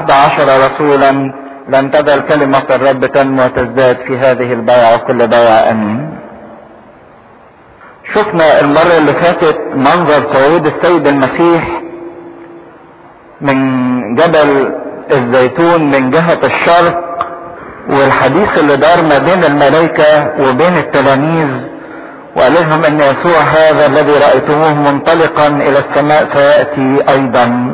أحد عشر رسولا لن تزل كلمة الرب تنمو وتزداد في هذه البيعة وكل بيعة أمين شفنا المرة اللي فاتت منظر صعود السيد المسيح من جبل الزيتون من جهة الشرق والحديث اللي دار ما بين الملائكة وبين التلاميذ وقال لهم ان يسوع هذا الذي رأيتموه منطلقا الى السماء سيأتي ايضا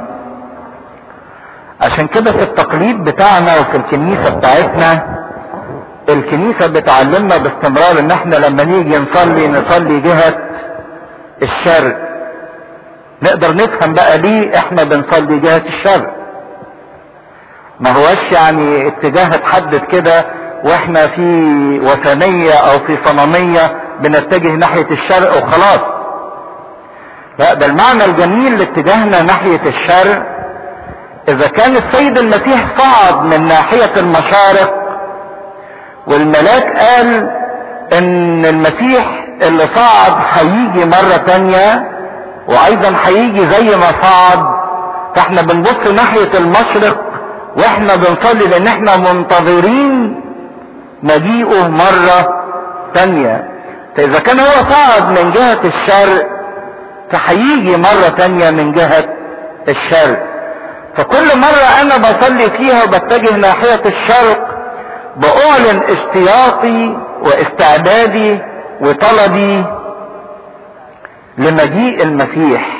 عشان كده في التقليد بتاعنا وفي الكنيسة بتاعتنا الكنيسة بتعلمنا باستمرار ان احنا لما نيجي نصلي نصلي جهة الشرق نقدر نفهم بقى ليه احنا بنصلي جهة الشرق ما هوش يعني اتجاه اتحدد كده واحنا في وثنية او في صنمية بنتجه ناحية الشرق وخلاص لا ده المعنى الجميل لاتجاهنا ناحية الشرق اذا كان السيد المسيح صعد من ناحية المشارق والملاك قال ان المسيح اللي صعد هيجي مرة تانية وايضا هيجي زي ما صعد فاحنا بنبص ناحية المشرق واحنا بنصلي لان احنا منتظرين مجيئه مرة تانية فاذا كان هو صعد من جهة الشرق فهيجي مرة تانية من جهة الشرق فكل مرة انا بصلي فيها وبتجه ناحية الشرق باعلن اشتياقي واستعدادي وطلبي لمجيء المسيح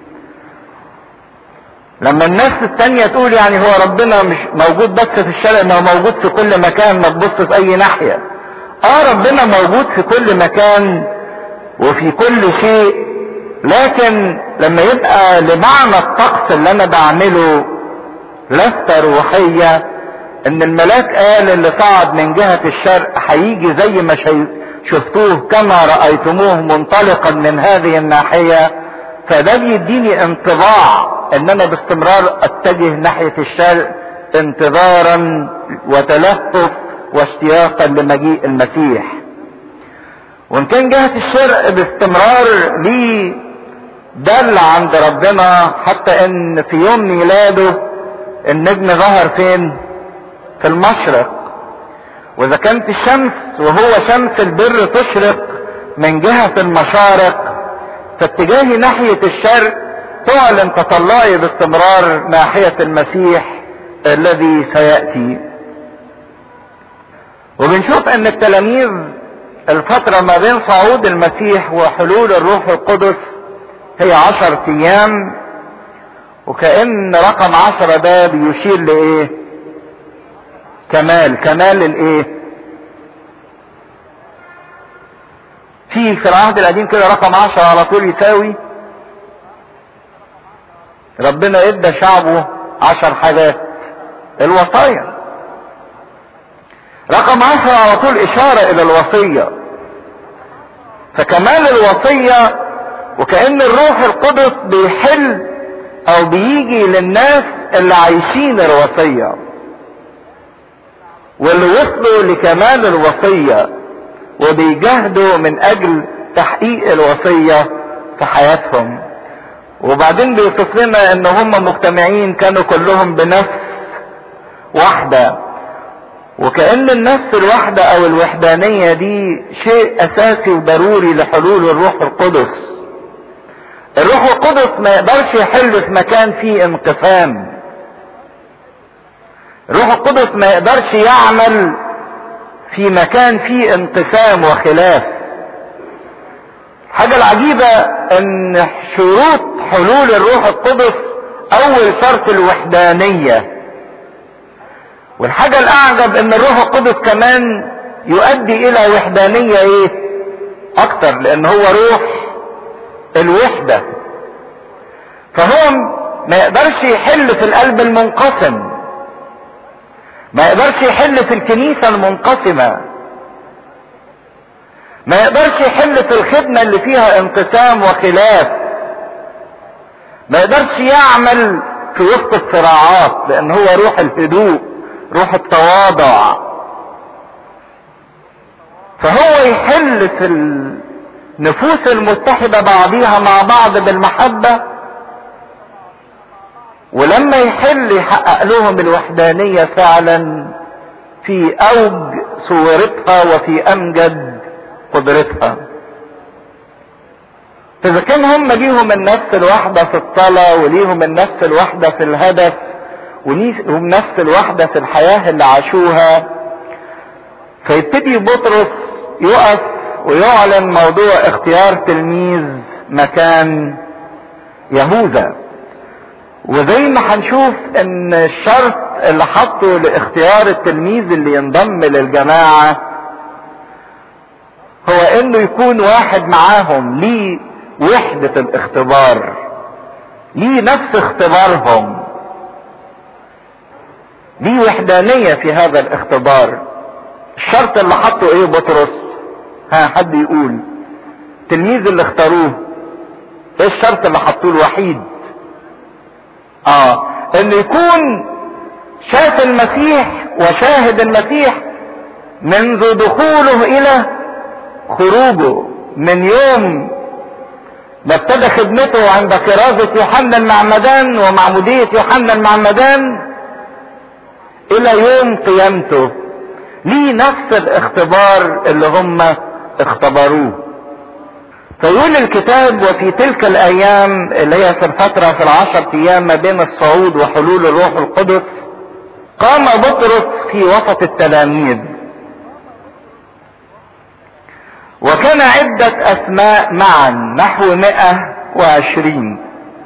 لما الناس التانية تقول يعني هو ربنا مش موجود بس في الشرق انه موجود في كل مكان ما تبص في اي ناحية اه ربنا موجود في كل مكان وفي كل شيء لكن لما يبقى لمعنى الطقس اللي انا بعمله لفتة روحية ان الملاك قال اللي صعد من جهة الشرق هيجي زي ما شفتوه كما رأيتموه منطلقا من هذه الناحية فده بيديني انطباع ان انا باستمرار اتجه ناحية الشرق انتظارا وتلهف واشتياقا لمجيء المسيح وان كان جهة الشرق باستمرار ليه دل عند ربنا حتى ان في يوم ميلاده النجم ظهر فين في المشرق واذا كانت الشمس وهو شمس البر تشرق من جهة المشارق فاتجاهي ناحية الشرق تعلن تطلعي باستمرار ناحية المسيح الذي سيأتي وبنشوف ان التلاميذ الفترة ما بين صعود المسيح وحلول الروح القدس هي عشر ايام وكأن رقم عشرة ده بيشير لايه كمال كمال الايه في في العهد القديم كده رقم عشرة على طول يساوي ربنا ادى شعبه عشر حاجات الوصايا رقم عشرة على طول اشارة الى الوصية فكمال الوصية وكأن الروح القدس بيحل او بيجي للناس اللي عايشين الوصية واللي وصلوا لكمال الوصية وبيجاهدوا من اجل تحقيق الوصية في حياتهم وبعدين بيوصف لنا ان هم مجتمعين كانوا كلهم بنفس واحدة وكأن النفس الواحدة او الوحدانية دي شيء اساسي وضروري لحلول الروح القدس الروح القدس ما يقدرش يحل في مكان فيه انقسام الروح القدس ما يقدرش يعمل في مكان فيه انقسام وخلاف الحاجة العجيبة ان شروط حلول الروح القدس اول شرط الوحدانية والحاجة الاعجب ان الروح القدس كمان يؤدي الى وحدانية ايه اكتر لان هو روح الوحدة فهو ما يقدرش يحل في القلب المنقسم ما يقدرش يحل في الكنيسة المنقسمة ما يقدرش يحل في الخدمة اللي فيها انقسام وخلاف ما يقدرش يعمل في وسط الصراعات لان هو روح الهدوء روح التواضع فهو يحل في النفوس المتحدة بعضيها مع بعض بالمحبة ولما يحل يحقق لهم الوحدانية فعلا في اوج صورتها وفي امجد قدرتها فاذا كان هم ليهم النفس الواحدة في الصلاة وليهم النفس الواحدة في الهدف وليهم نفس الواحدة في الحياة اللي عاشوها فيبتدي بطرس يقف ويعلن موضوع اختيار تلميذ مكان يهوذا وزي ما هنشوف ان الشرط اللي حطه لاختيار التلميذ اللي ينضم للجماعة هو انه يكون واحد معاهم ليه وحدة الاختبار ليه نفس اختبارهم ليه وحدانية في هذا الاختبار الشرط اللي حطه ايه بطرس ها حد يقول التلميذ اللي اختاروه ايه الشرط اللي حطوه الوحيد اه انه يكون شاف المسيح وشاهد المسيح منذ دخوله الى خروجه من يوم ما ابتدى خدمته عند كرازة يوحنا المعمدان ومعمودية يوحنا المعمدان الى يوم قيامته ليه نفس الاختبار اللي هم اختبروه فيقول الكتاب وفي تلك الايام اللي هي في الفترة في العشر ايام ما بين الصعود وحلول الروح القدس قام بطرس في وسط التلاميذ وكان عدة اسماء معا نحو مئة وعشرين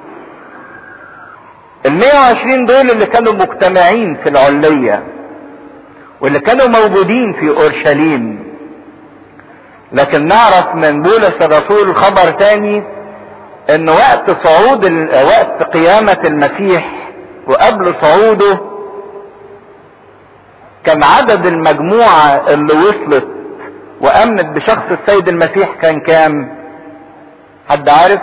المئة وعشرين دول اللي كانوا مجتمعين في العلية واللي كانوا موجودين في اورشليم لكن نعرف من بولس الرسول خبر تاني ان وقت صعود وقت قيامة المسيح وقبل صعوده كان عدد المجموعة اللي وصلت وامنت بشخص السيد المسيح كان كام حد عارف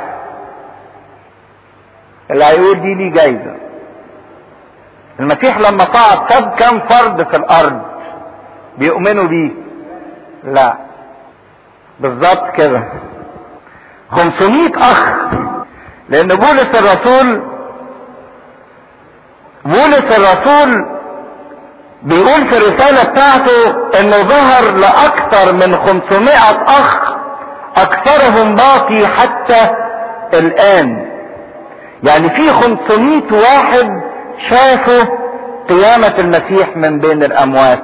اللي هيقول دي ليه جايزة المسيح لما صعد ساب كام فرد في الارض بيؤمنوا بيه لا بالظبط كده 500 اخ لان بولس الرسول بولس الرسول بيقول في الرسالة بتاعته انه ظهر لاكثر من 500 اخ اكثرهم باقي حتى الان يعني في 500 واحد شافوا قيامة المسيح من بين الاموات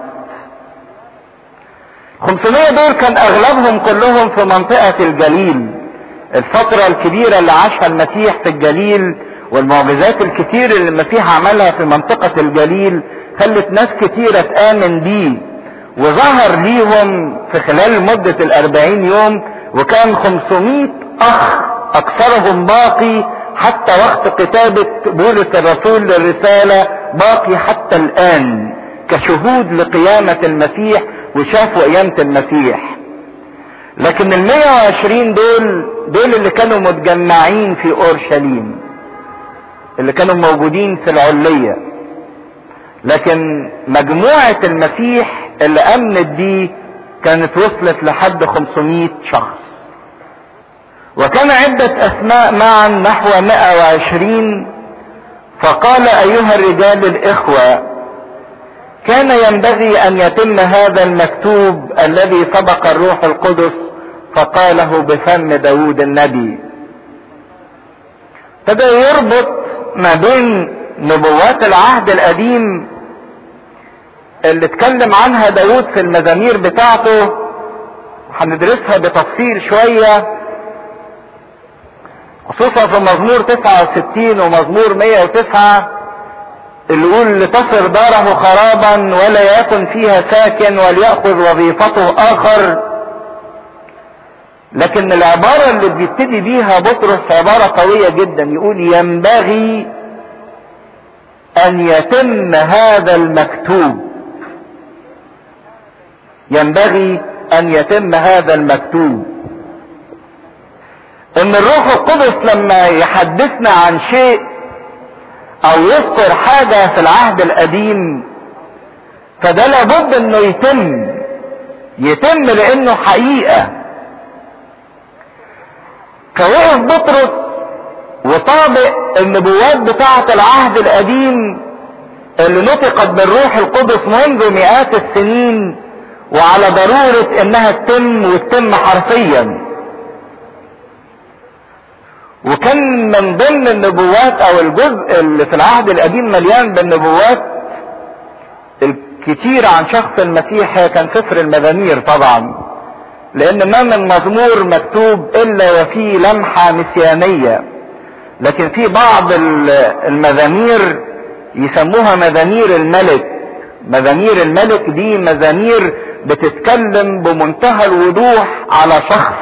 500 دول كان اغلبهم كلهم في منطقة الجليل الفترة الكبيرة اللي عاشها المسيح في الجليل والمعجزات الكتير اللي المسيح عملها في منطقة الجليل خلت ناس كتيرة تآمن بيه وظهر ليهم في خلال مدة الأربعين يوم وكان 500 أخ أكثرهم باقي حتى وقت كتابة بولس الرسول للرسالة باقي حتى الآن كشهود لقيامة المسيح وشافوا قيامة المسيح لكن ال 120 دول دول اللي كانوا متجمعين في اورشليم اللي كانوا موجودين في العلية لكن مجموعة المسيح اللي امنت دي كانت وصلت لحد 500 شخص وكان عدة اسماء معا نحو 120 فقال ايها الرجال الاخوة كان ينبغي ان يتم هذا المكتوب الذي سبق الروح القدس فقاله بفم داود النبي ابتدى يربط ما بين نبوات العهد القديم اللي اتكلم عنها داود في المزامير بتاعته هندرسها بتفصيل شوية خصوصا في مزمور 69 ومزمور 109 اللي يقول لتصر داره خرابا ولا يكن فيها ساكن وليأخذ وظيفته آخر لكن العبارة اللي بيبتدي بيها بطرس عبارة قوية جدا يقول ينبغي أن يتم هذا المكتوب ينبغي أن يتم هذا المكتوب ان الروح القدس لما يحدثنا عن شيء او يذكر حاجة في العهد القديم فده لابد انه يتم يتم لانه حقيقة فوقف بطرس وطابق النبوات بتاعة العهد القديم اللي نطقت بالروح القدس منذ مئات السنين وعلى ضرورة انها تتم وتتم حرفيا وكان من ضمن النبوات او الجزء اللي في العهد القديم مليان بالنبوات الكتير عن شخص المسيح هي كان سفر المزامير طبعا لان ما من مزمور مكتوب الا وفيه لمحة مسيانية لكن في بعض المزامير يسموها مزامير الملك مزامير الملك دي مزامير بتتكلم بمنتهى الوضوح على شخص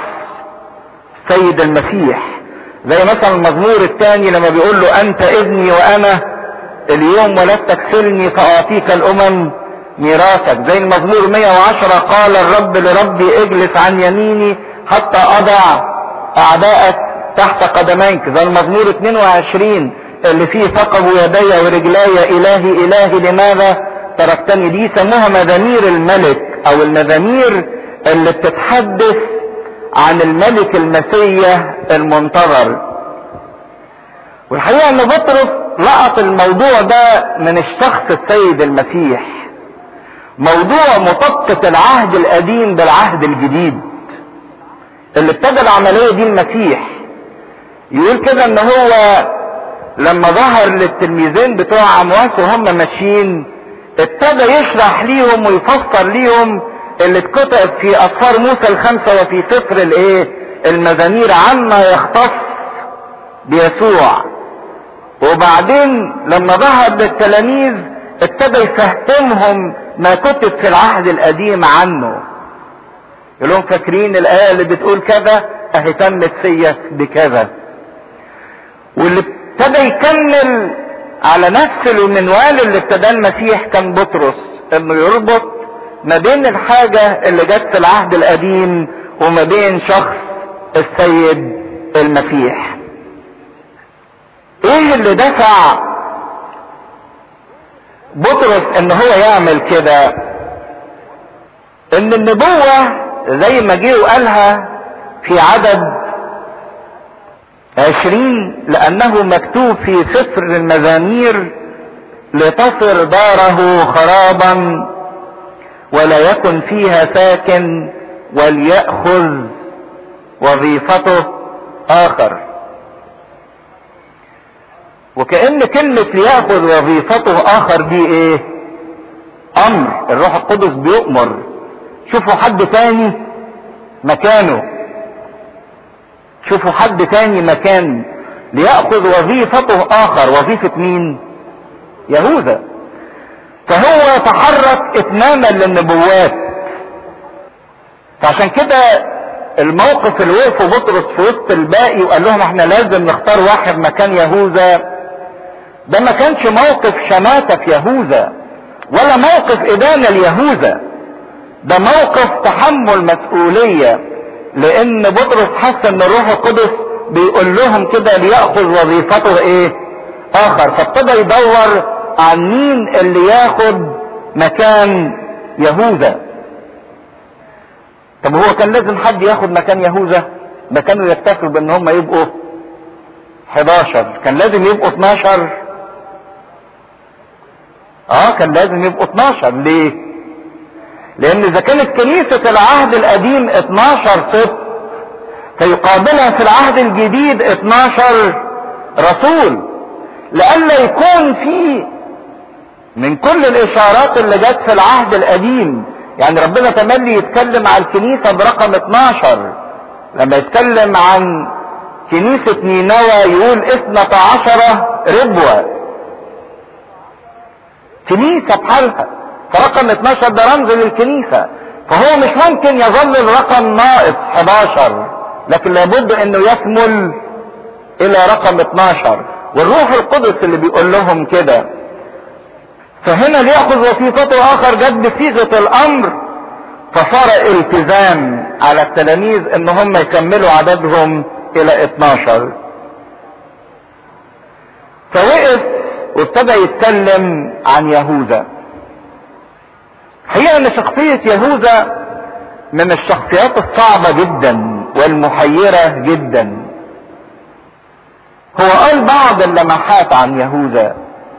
سيد المسيح زي مثلا المزمور الثاني لما بيقول له انت ابني وانا اليوم ولدت تكسرني فاعطيك الامم ميراثك زي المزمور 110 قال الرب لربي اجلس عن يميني حتى اضع اعدائك تحت قدميك زي المزمور 22 اللي فيه ثقبوا يدي ورجلاي الهي الهي لماذا تركتني دي سموها مزامير الملك او المزامير اللي بتتحدث عن الملك المسيح المنتظر والحقيقة ان بطرس لقط الموضوع ده من الشخص السيد المسيح موضوع مطابقة العهد القديم بالعهد الجديد اللي ابتدى العملية دي المسيح يقول كده ان هو لما ظهر للتلميذين بتوع عمواس وهم ماشيين ابتدى يشرح ليهم ويفسر ليهم اللي اتكتب في اسفار موسى الخمسة وفي سفر الايه المزامير عما يختص بيسوع وبعدين لما ظهر للتلاميذ ابتدى يفهمهم ما كتب في العهد القديم عنه يقول لهم فاكرين الايه اللي بتقول كذا اهي تمت فيا بكذا واللي ابتدى يكمل على نفس المنوال اللي ابتدى المسيح كان بطرس انه يربط ما بين الحاجة اللي جت في العهد القديم وما بين شخص السيد المسيح ايه اللي دفع بطرس ان هو يعمل كده ان النبوة زي ما جه وقالها في عدد عشرين لانه مكتوب في سفر المزامير لتصر داره خرابا ولا يكن فيها ساكن وليأخذ وظيفته آخر وكأن كلمة ليأخذ وظيفته آخر دي إيه؟ أمر الروح القدس بيؤمر شوفوا حد تاني مكانه شوفوا حد تاني مكان ليأخذ وظيفته آخر وظيفة مين؟ يهوذا فهو تحرك اتماما للنبوات فعشان كده الموقف اللي وقفه بطرس في وسط الباقي وقال لهم احنا لازم نختار واحد مكان يهوذا ده ما كانش موقف شماتة في يهوذا ولا موقف إدانة ليهوذا ده موقف تحمل مسؤولية لأن بطرس حس إن الروح القدس بيقول لهم كده ليأخذ وظيفته إيه؟ آخر فابتدى يدور عن مين اللي ياخد مكان يهوذا طب هو كان لازم حد ياخد مكان يهوذا ده كانوا يكتفوا بان هم يبقوا 11 كان لازم يبقوا 12 اه كان لازم يبقوا 12 ليه لان اذا كانت كنيسة العهد القديم 12 سبط فيقابلها في العهد الجديد 12 رسول لئلا يكون في من كل الاشارات اللي جت في العهد القديم يعني ربنا تملي يتكلم عن الكنيسة برقم 12 لما يتكلم عن كنيسة نينوى يقول اثنة عشرة ربوة كنيسة بحالها فرقم 12 ده رمز للكنيسة فهو مش ممكن يظل الرقم ناقص 11 لكن لابد انه يكمل الى رقم 12 والروح القدس اللي بيقول لهم كده فهنا ليأخذ وظيفته آخر جد بصيغة الأمر فصار التزام على التلاميذ ان هم يكملوا عددهم الى 12 فوقف وابتدى يتكلم عن يهوذا حقيقة ان شخصية يهوذا من الشخصيات الصعبة جدا والمحيرة جدا هو قال بعض اللمحات عن يهوذا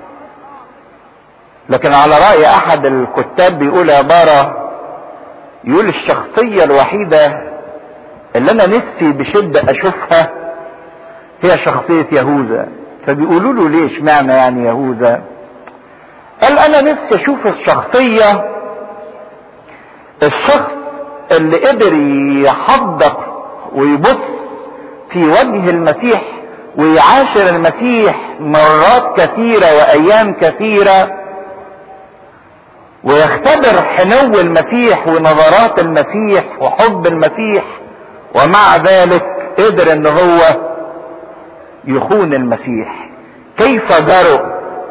لكن على رأي احد الكتاب بيقول عبارة يقول الشخصية الوحيدة اللي انا نفسي بشدة اشوفها هي شخصية يهوذا فبيقولوا له ليش معنى يعني يهوذا قال انا نفسي اشوف الشخصية الشخص اللي قدر يحدق ويبص في وجه المسيح ويعاشر المسيح مرات كثيرة وايام كثيرة ويختبر حنو المسيح ونظرات المسيح وحب المسيح ومع ذلك قدر ان هو يخون المسيح كيف جرؤ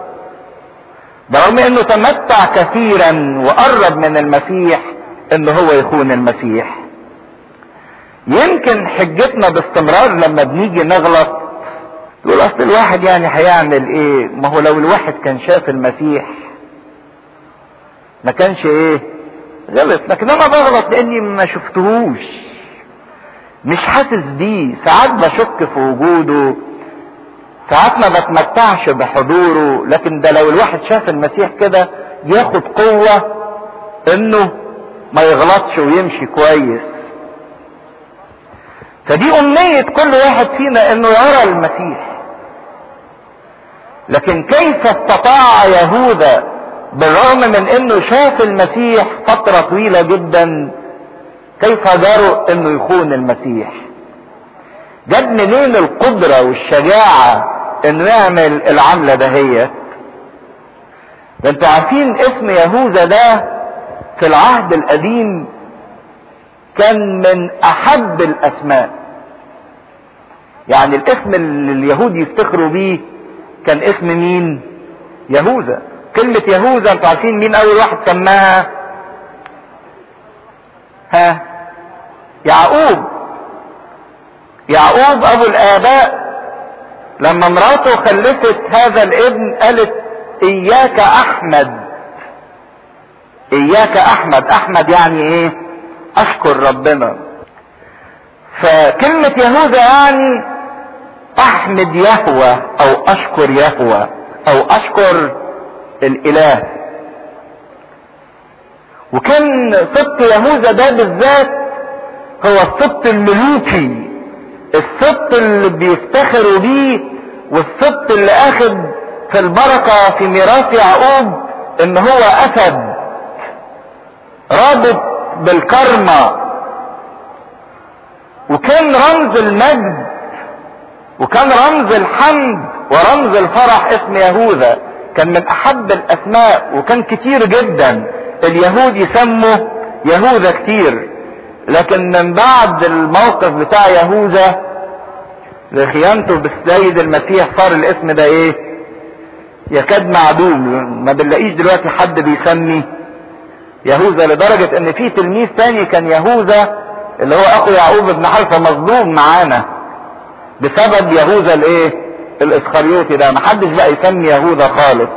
برغم انه تمتع كثيرا وقرب من المسيح ان هو يخون المسيح يمكن حجتنا باستمرار لما بنيجي نغلط تقول اصل الواحد يعني هيعمل ايه ما هو لو الواحد كان شاف المسيح ما كانش ايه غلط لكن انا بغلط لاني ما شفتهوش مش حاسس بيه ساعات بشك في وجوده ساعات ما بتمتعش بحضوره لكن ده لو الواحد شاف المسيح كده ياخد قوة انه ما يغلطش ويمشي كويس فدي امنية كل واحد فينا انه يرى المسيح لكن كيف استطاع يهوذا بالرغم من انه شاف المسيح فترة طويلة جدا كيف جرؤ انه يخون المسيح جاب منين القدرة والشجاعة انه يعمل العملة دهيت ده انتوا عارفين اسم يهوذا ده في العهد القديم كان من احب الاسماء يعني الاسم اللي اليهود يفتخروا بيه كان اسم مين يهوذا كلمة يهوذا انتوا عارفين مين اول واحد سماها ها يعقوب يعقوب ابو الاباء لما مراته خلفت هذا الابن قالت اياك احمد اياك احمد احمد يعني ايه اشكر ربنا فكلمة يهوذا يعني احمد يهوى او اشكر يهوى او اشكر الاله وكان سبط يهوذا ده بالذات هو السبط الملوكي السبط اللي بيفتخروا بيه والسبط اللي اخد في البركة في ميراث يعقوب ان هو اسد رابط بالكرمة وكان رمز المجد وكان رمز الحمد ورمز الفرح اسم يهوذا كان من احب الاسماء وكان كتير جدا اليهود يسموا يهوذا كتير لكن من بعد الموقف بتاع يهوذا لخيانته بالسيد المسيح صار الاسم ده ايه يكاد معدوم ما بنلاقيش دلوقتي حد بيسمي يهوذا لدرجة ان في تلميذ تاني كان يهوذا اللي هو اخو يعقوب بن حلفة مظلوم معانا بسبب يهوذا الايه الاسخريوطي ده محدش بقى يسمي يهوذا خالص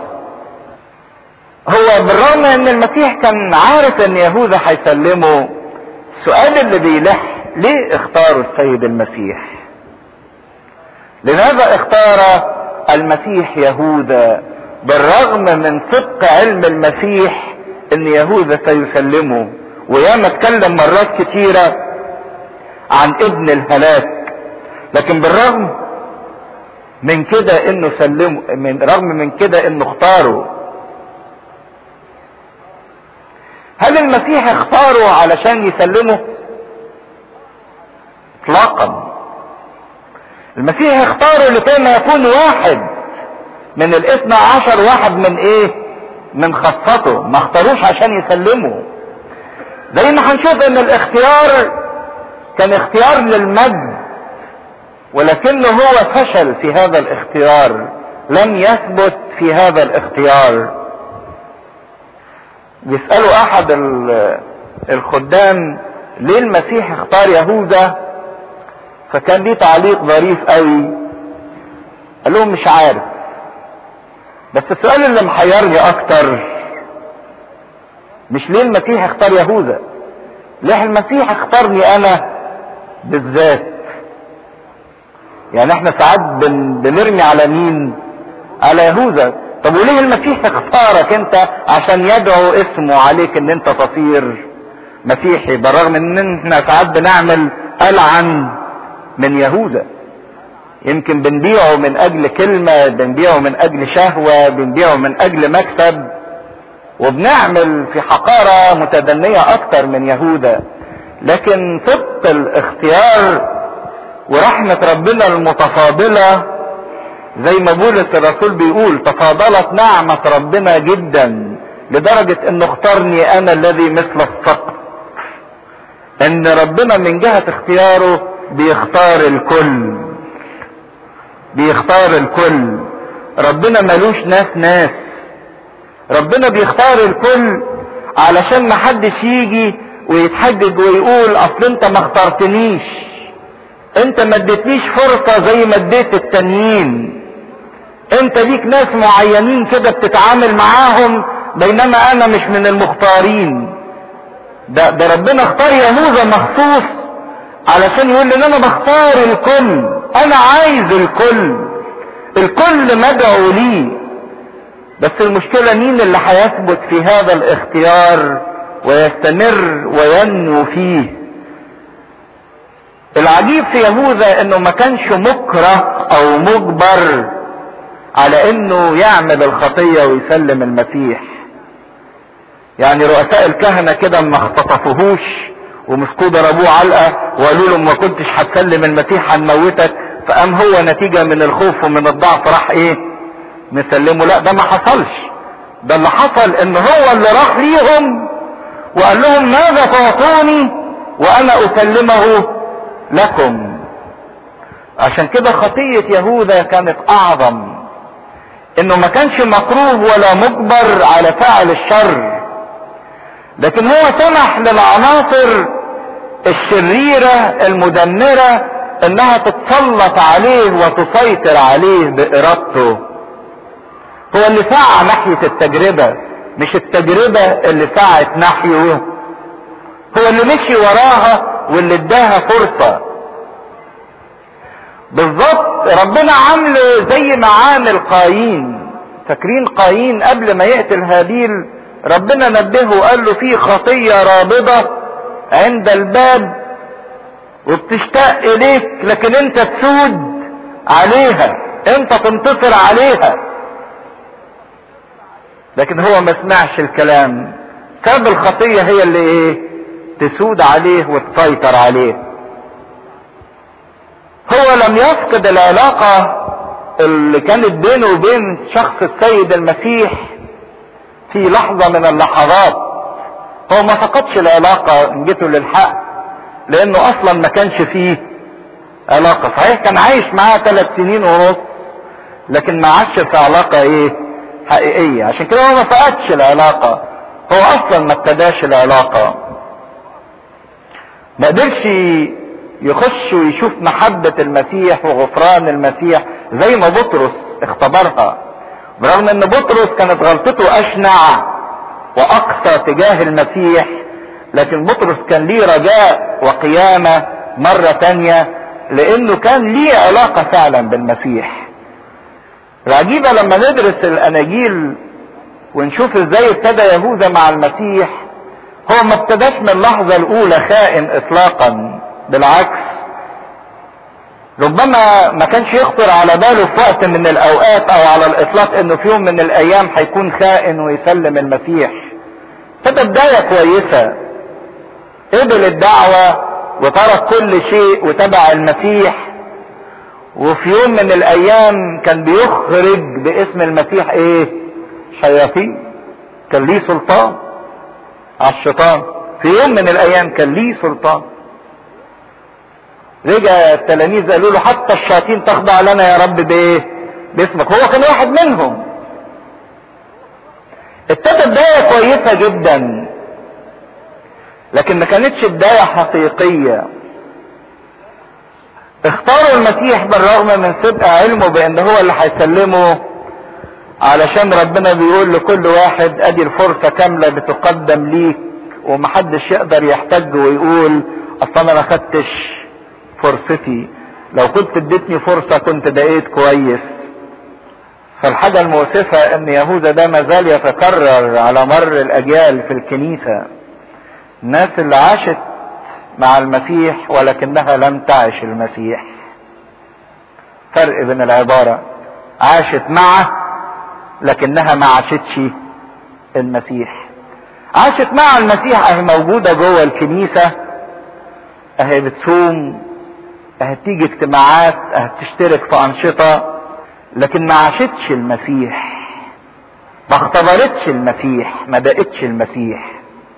هو بالرغم ان المسيح كان عارف ان يهوذا هيسلمه السؤال اللي بيلح ليه اختاروا السيد المسيح لماذا اختار المسيح يهوذا بالرغم من صدق علم المسيح ان يهوذا سيسلمه وياما اتكلم مرات كتيرة عن ابن الهلاك لكن بالرغم من كده انه سلمه من رغم من كده انه اختاره هل المسيح اختاره علشان يسلمه اطلاقا المسيح اختاره لكي ما يكون واحد من الاثنى عشر واحد من ايه من خاصته ما اختاروش عشان يسلمه زي ما هنشوف ان الاختيار كان اختيار للمجد ولكنه هو فشل في هذا الاختيار لم يثبت في هذا الاختيار بيسألوا احد الخدام ليه المسيح اختار يهوذا فكان ليه تعليق ظريف قوي قال لهم مش عارف بس السؤال اللي محيرني اكتر مش ليه المسيح اختار يهوذا ليه المسيح اختارني انا بالذات يعني احنا ساعات بن بنرمي على مين على يهوذا طب وليه المسيح اختارك انت عشان يدعو اسمه عليك ان انت تصير مسيحي بالرغم ان احنا ساعات بنعمل العن من يهوذا يمكن بنبيعه من اجل كلمة بنبيعه من اجل شهوة بنبيعه من اجل مكسب وبنعمل في حقارة متدنية اكتر من يهوذا لكن صدق الاختيار ورحمة ربنا المتفاضلة زي ما بولس الرسول بيقول تفاضلت نعمة ربنا جدا لدرجة انه اختارني انا الذي مثل الصقر ان ربنا من جهة اختياره بيختار الكل بيختار الكل ربنا ملوش ناس ناس ربنا بيختار الكل علشان محدش يجي ويتحجج ويقول اصل انت ما اخترتنيش انت ما اديتنيش فرصة زي ما اديت التانيين انت ليك ناس معينين كده بتتعامل معاهم بينما انا مش من المختارين ده, ده ربنا اختار يهوذا مخصوص علشان يقول لي ان انا بختار الكل انا عايز الكل الكل مدعو لي بس المشكلة مين اللي هيثبت في هذا الاختيار ويستمر وينمو فيه العجيب في يهوذا انه ما كانش مكره او مجبر على انه يعمل الخطية ويسلم المسيح يعني رؤساء الكهنة كده ما اختطفوهوش ومسكوه ضربوه علقة وقالوا له ما كنتش هتسلم المسيح هنموتك فقام هو نتيجة من الخوف ومن الضعف راح ايه مسلمه لا ده ما حصلش ده اللي حصل ان هو اللي راح ليهم وقال لهم ماذا تعطوني وانا اسلمه لكم عشان كده خطية يهوذا كانت اعظم انه ما كانش مكروه ولا مجبر على فعل الشر لكن هو سمح للعناصر الشريرة المدمرة انها تتسلط عليه وتسيطر عليه بارادته هو اللي سعى ناحية التجربة مش التجربة اللي سعت ناحيه هو اللي مشي وراها واللي اداها فرصة بالظبط ربنا عامله زي ما عامل قايين فاكرين قايين قبل ما يقتل هابيل ربنا نبهه وقال له في خطية رابضة عند الباب وبتشتاق اليك لكن انت تسود عليها انت تنتصر عليها لكن هو ما سمعش الكلام سبب الخطية هي اللي ايه تسود عليه وتسيطر عليه هو لم يفقد العلاقة اللي كانت بينه وبين شخص السيد المسيح في لحظة من اللحظات هو ما فقدش العلاقة ان جيته للحق لانه اصلا ما كانش فيه علاقة صحيح كان عايش معاه ثلاث سنين ونص لكن ما عادش في علاقة ايه حقيقية عشان كده هو ما فقدش العلاقة هو اصلا ما ابتداش العلاقة ما قدرش يخش ويشوف محبة المسيح وغفران المسيح زي ما بطرس اختبرها برغم ان بطرس كانت غلطته اشنع واقصى تجاه المسيح لكن بطرس كان ليه رجاء وقيامة مرة تانية لانه كان ليه علاقة فعلا بالمسيح العجيبة لما ندرس الاناجيل ونشوف ازاي ابتدى يهوذا مع المسيح هو ما ابتداش من اللحظة الاولى خائن اطلاقا بالعكس ربما ما كانش يخطر على باله في وقت من الاوقات او على الاطلاق انه في يوم من الايام هيكون خائن ويسلم المسيح ابتدى بداية كويسة قبل الدعوة وترك كل شيء وتبع المسيح وفي يوم من الايام كان بيخرج باسم المسيح ايه شياطين كان ليه سلطان على الشيطان في يوم من الايام كان ليه سلطان رجع التلاميذ قالوا له حتى الشياطين تخضع لنا يا رب بايه باسمك هو كان واحد منهم ابتدى بداية كويسة جدا لكن ما كانتش بداية حقيقية اختاروا المسيح بالرغم من صدق علمه بان هو اللي هيسلمه علشان ربنا بيقول لكل واحد ادي الفرصة كاملة بتقدم ليك ومحدش يقدر يحتج ويقول اصلا انا ما خدتش فرصتي لو كنت اديتني فرصة كنت بقيت كويس فالحاجة المؤسفة ان يهوذا ده مازال يتكرر على مر الاجيال في الكنيسة الناس اللي عاشت مع المسيح ولكنها لم تعش المسيح فرق بين العبارة عاشت معه لكنها ما عاشتش المسيح عاشت مع المسيح اهي موجودة جوه الكنيسة اهي بتصوم اهي بتيجي اجتماعات اهي بتشترك في انشطة لكن ما عاشتش المسيح ما اختبرتش المسيح ما دقتش المسيح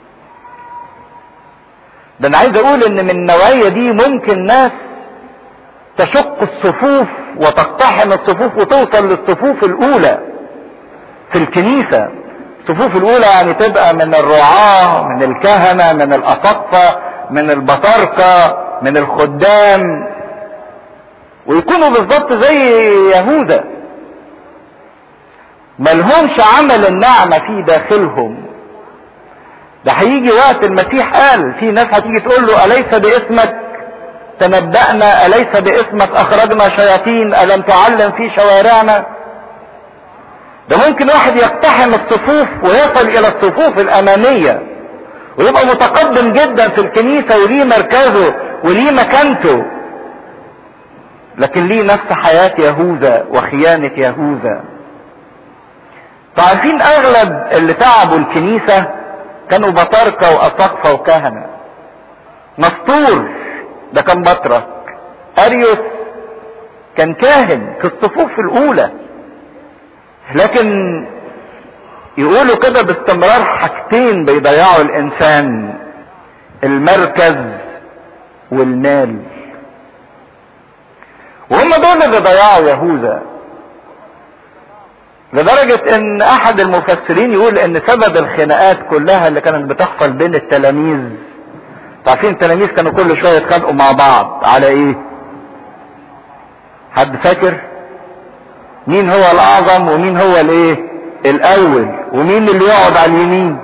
ده انا عايز اقول ان من النوعية دي ممكن ناس تشق الصفوف وتقتحم الصفوف وتوصل للصفوف الاولى في الكنيسة الصفوف الاولى يعني تبقى من الرعاة من الكهنة من الاسقفة من البطاركة من الخدام ويكونوا بالظبط زي يهوذا ملهمش عمل النعمة في داخلهم ده هيجي وقت المسيح قال في ناس هتيجي تقول له أليس باسمك تنبأنا أليس باسمك أخرجنا شياطين ألم تعلم في شوارعنا ده ممكن واحد يقتحم الصفوف ويصل إلى الصفوف الأمامية ويبقى متقدم جدا في الكنيسة وليه مركزه وليه مكانته لكن ليه نفس حياة يهوذا وخيانة يهوذا فعارفين اغلب اللي تعبوا الكنيسة كانوا بطاركة واساقفة وكهنة مسطور ده كان بطرك اريوس كان كاهن في الصفوف الاولى لكن يقولوا كده باستمرار حاجتين بيضيعوا الانسان المركز والمال وهم دول اللي ضيعوا يهوذا لدرجة ان احد المفسرين يقول ان سبب الخناقات كلها اللي كانت بتحصل بين التلاميذ عارفين التلاميذ كانوا كل شوية يتخانقوا مع بعض على ايه حد فاكر مين هو الاعظم ومين هو الايه الاول ومين اللي يقعد على اليمين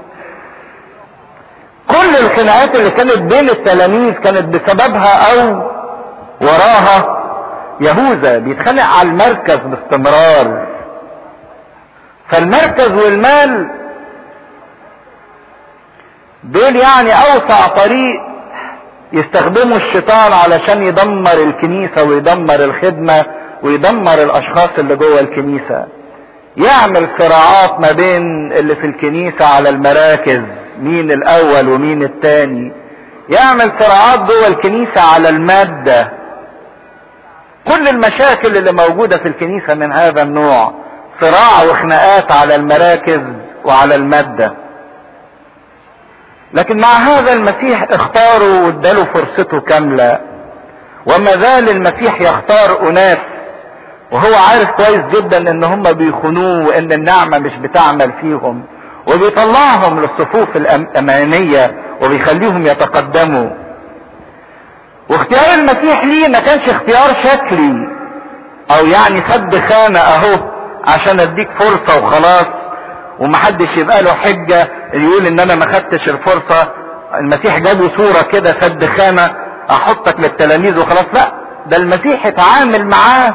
كل الخناقات اللي كانت بين التلاميذ كانت بسببها او وراها يهوذا بيتخانق على المركز باستمرار فالمركز والمال دول يعني اوسع طريق يستخدمه الشيطان علشان يدمر الكنيسة ويدمر الخدمة ويدمر الاشخاص اللي جوه الكنيسة يعمل صراعات ما بين اللي في الكنيسة على المراكز مين الاول ومين التاني يعمل صراعات جوه الكنيسة على المادة كل المشاكل اللي موجودة في الكنيسة من هذا النوع صراع وخناقات على المراكز وعلى المادة لكن مع هذا المسيح اختاروا واداله فرصته كاملة وما زال المسيح يختار اناس وهو عارف كويس جدا ان هم بيخونوه وان النعمة مش بتعمل فيهم وبيطلعهم للصفوف الامامية وبيخليهم يتقدموا واختيار المسيح ليه ما كانش اختيار شكلي او يعني سد خانة اهو عشان اديك فرصة وخلاص ومحدش يبقى له حجة يقول ان انا ما خدتش الفرصة المسيح جابه صورة كده سد خانة احطك للتلاميذ وخلاص لا ده المسيح اتعامل معاه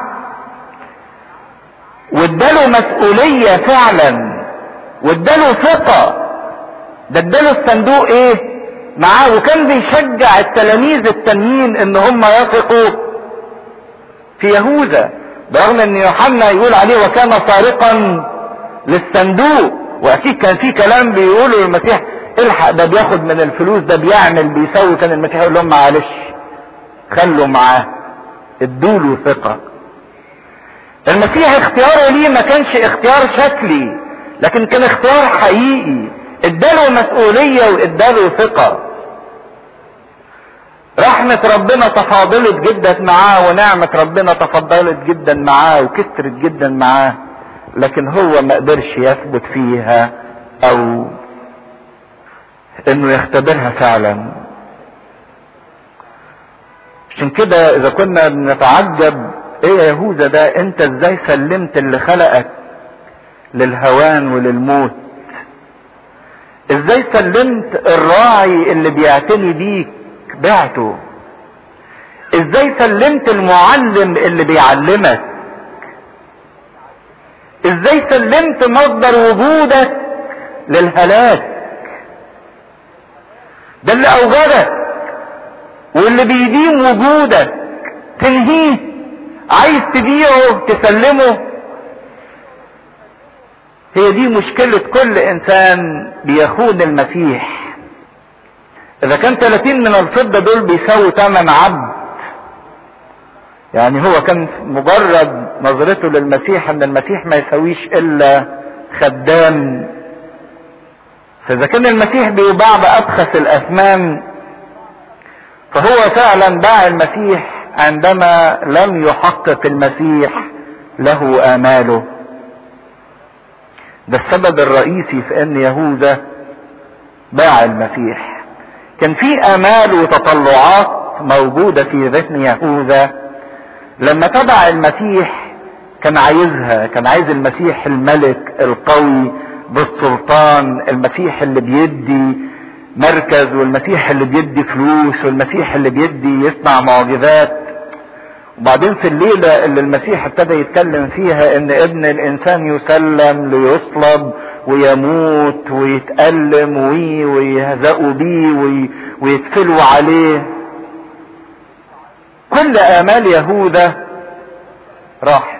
واداله مسؤولية فعلا واداله ثقة ده اداله الصندوق ايه معاه وكان بيشجع التلاميذ التانيين ان هم يثقوا في يهوذا برغم ان يوحنا يقول عليه وكان سارقا للصندوق واكيد كان في كلام بيقوله المسيح الحق ده بياخد من الفلوس ده بيعمل بيسوي كان المسيح يقول لهم معلش خلوا معاه ادوله ثقة المسيح اختياره ليه ما كانش اختيار شكلي لكن كان اختيار حقيقي اداله مسؤولية واداله ثقة رحمة ربنا تفاضلت جدا معاه ونعمة ربنا تفضلت جدا معاه وكترت جدا معاه لكن هو ما قدرش يثبت فيها او انه يختبرها فعلا عشان كده اذا كنا بنتعجب ايه يا يهوذا ده انت ازاي سلمت اللي خلقك للهوان وللموت ازاي سلمت الراعي اللي بيعتني بيك بعته ازاي سلمت المعلم اللي بيعلمك ازاي سلمت مصدر وجودك للهلاك ده اللي اوجدك واللي بيديم وجودك تنهيه عايز تبيعه تسلمه هي دي مشكلة كل انسان بيخون المسيح اذا كان 30 من الفضة دول بيساووا ثمن عبد يعني هو كان مجرد نظرته للمسيح ان المسيح ما يساويش الا خدام فاذا كان المسيح بيباع بابخس الاثمان فهو فعلا باع المسيح عندما لم يحقق المسيح له اماله ده السبب الرئيسي في ان يهوذا باع المسيح كان في امال وتطلعات موجوده في ذهن يهوذا لما تبع المسيح كان عايزها كان عايز المسيح الملك القوي بالسلطان المسيح اللي بيدي مركز والمسيح اللي بيدي فلوس والمسيح اللي بيدي يصنع معجزات وبعدين في الليلة اللي المسيح ابتدى يتكلم فيها ان ابن الانسان يسلم ليصلب ويموت ويتألم ويهزأوا بيه ويتفلوا عليه كل امال يهوذا راحت